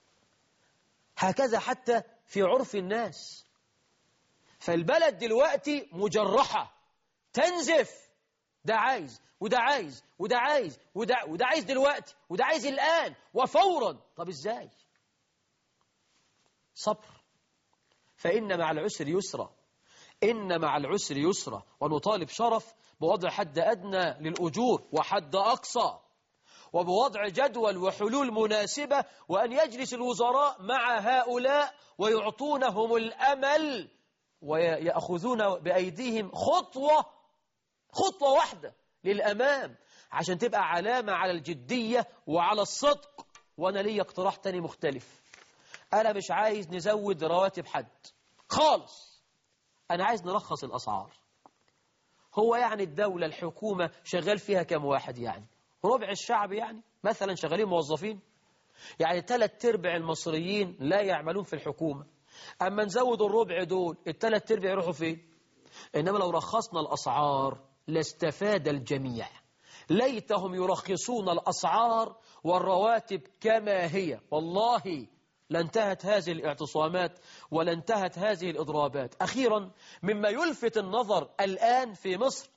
هكذا حتى في عرف الناس فالبلد دلوقتي مجرحة تنزف ده عايز وده عايز وده عايز وده, وده عايز دلوقتي وده عايز الآن وفورا طب ازاي صبر فإن مع العسر يسرا إن مع العسر يسرا ونطالب شرف بوضع حد أدنى للأجور وحد أقصى وبوضع جدول وحلول مناسبة وأن يجلس الوزراء مع هؤلاء ويعطونهم الأمل ويأخذون بأيديهم خطوة خطوة واحدة للأمام عشان تبقى علامة على الجدية وعلى الصدق وأنا لي اقتراح تاني مختلف أنا مش عايز نزود رواتب حد خالص أنا عايز نرخص الأسعار هو يعني الدولة الحكومة شغال فيها كم واحد يعني ربع الشعب يعني مثلا شغالين موظفين يعني ثلاث ارباع المصريين لا يعملون في الحكومة أما نزود الربع دول الثلاث ارباع يروحوا فين إنما لو رخصنا الأسعار لاستفاد الجميع ليتهم يرخصون الأسعار والرواتب كما هي والله لانتهت هذه الاعتصامات ولانتهت هذه الإضرابات أخيرا مما يلفت النظر الآن في مصر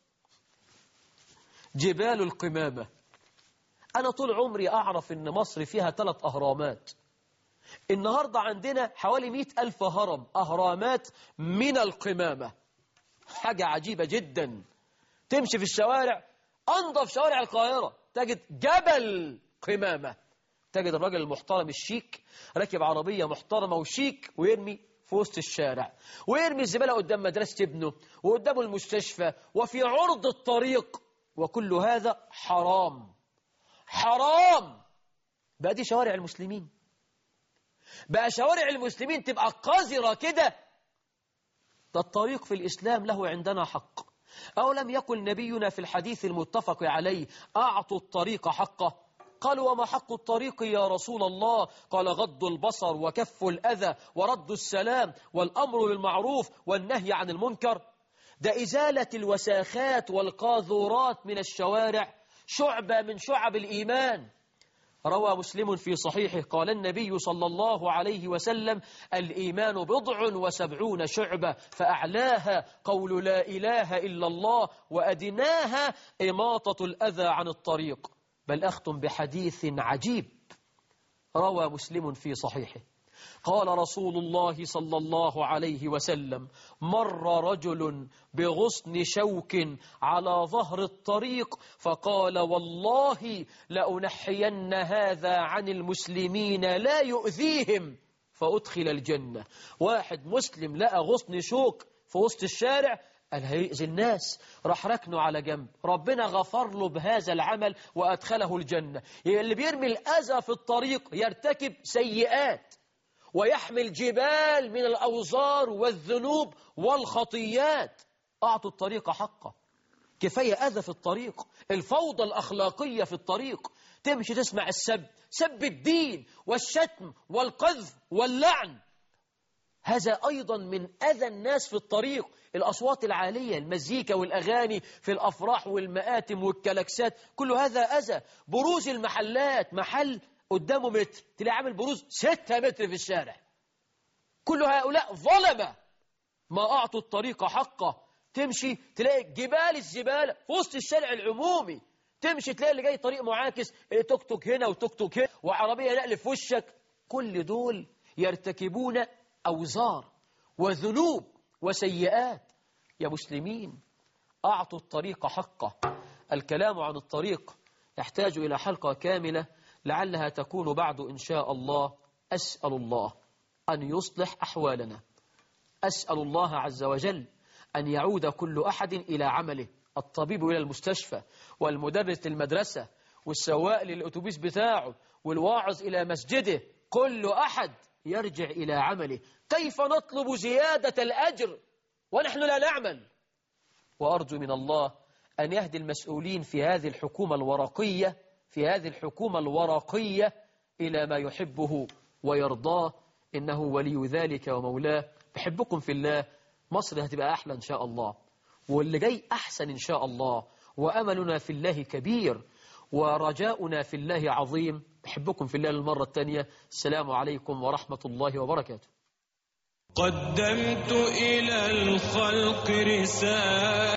جبال القمامة أنا طول عمري أعرف أن مصر فيها ثلاث أهرامات النهاردة عندنا حوالي مئة ألف هرم أهرامات من القمامة حاجة عجيبة جدا تمشي في الشوارع أنظف شوارع القاهرة تجد جبل قمامة تجد الراجل المحترم الشيك راكب عربية محترمة وشيك ويرمي في وسط الشارع ويرمي الزبالة قدام مدرسة ابنه وقدامه المستشفى وفي عرض الطريق وكل هذا حرام حرام بقى دي شوارع المسلمين بقى شوارع المسلمين تبقى قذرة كده ده الطريق في الإسلام له عندنا حق أو لم يقل نبينا في الحديث المتفق عليه أعطوا الطريق حقه قالوا وما حق الطريق يا رسول الله قال غض البصر وكف الأذى ورد السلام والأمر بالمعروف والنهي عن المنكر ده إزالة الوساخات والقاذورات من الشوارع شعبة من شعب الإيمان روى مسلم في صحيحه قال النبي صلى الله عليه وسلم الإيمان بضع وسبعون شعبة فأعلاها قول لا إله إلا الله وأدناها إماطة الأذى عن الطريق بل أختم بحديث عجيب روى مسلم في صحيحه قال رسول الله صلى الله عليه وسلم مر رجل بغصن شوك على ظهر الطريق فقال والله لأنحين هذا عن المسلمين لا يؤذيهم فأدخل الجنة واحد مسلم لقى غصن شوك في وسط الشارع قال هيأذي الناس راح ركنه على جنب ربنا غفر له بهذا العمل وأدخله الجنة اللي بيرمي الأذى في الطريق يرتكب سيئات ويحمل جبال من الأوزار والذنوب والخطيات أعطوا الطريق حقه كفاية أذى في الطريق الفوضى الأخلاقية في الطريق تمشي تسمع السب سب الدين والشتم والقذف واللعن هذا أيضا من أذى الناس في الطريق الأصوات العالية المزيكا والأغاني في الأفراح والمآتم والكلاكسات كل هذا أذى بروز المحلات محل قدامه متر تلاقي عامل بروز ستة متر في الشارع كل هؤلاء ظلمة ما أعطوا الطريق حقه تمشي تلاقي جبال الزبالة في وسط الشارع العمومي تمشي تلاقي اللي جاي طريق معاكس توك توك هنا وتوك توك هنا وعربية نقل في وشك كل دول يرتكبون أوزار وذنوب وسيئات يا مسلمين أعطوا الطريق حقه الكلام عن الطريق يحتاج إلى حلقة كاملة لعلها تكون بعد إن شاء الله أسأل الله أن يصلح أحوالنا أسأل الله عز وجل أن يعود كل أحد إلى عمله الطبيب إلى المستشفى والمدرس للمدرسة والسواق للأتوبيس بتاعه والواعظ إلى مسجده كل أحد يرجع إلى عمله كيف نطلب زيادة الأجر ونحن لا نعمل وأرجو من الله أن يهدي المسؤولين في هذه الحكومة الورقية في هذه الحكومة الورقية إلى ما يحبه ويرضاه إنه ولي ذلك ومولاه بحبكم في الله مصر هتبقى أحلى إن شاء الله واللي جاي أحسن إن شاء الله وأملنا في الله كبير ورجاؤنا في الله عظيم بحبكم في الله للمرة الثانية السلام عليكم ورحمة الله وبركاته قدمت إلى الخلق رسالة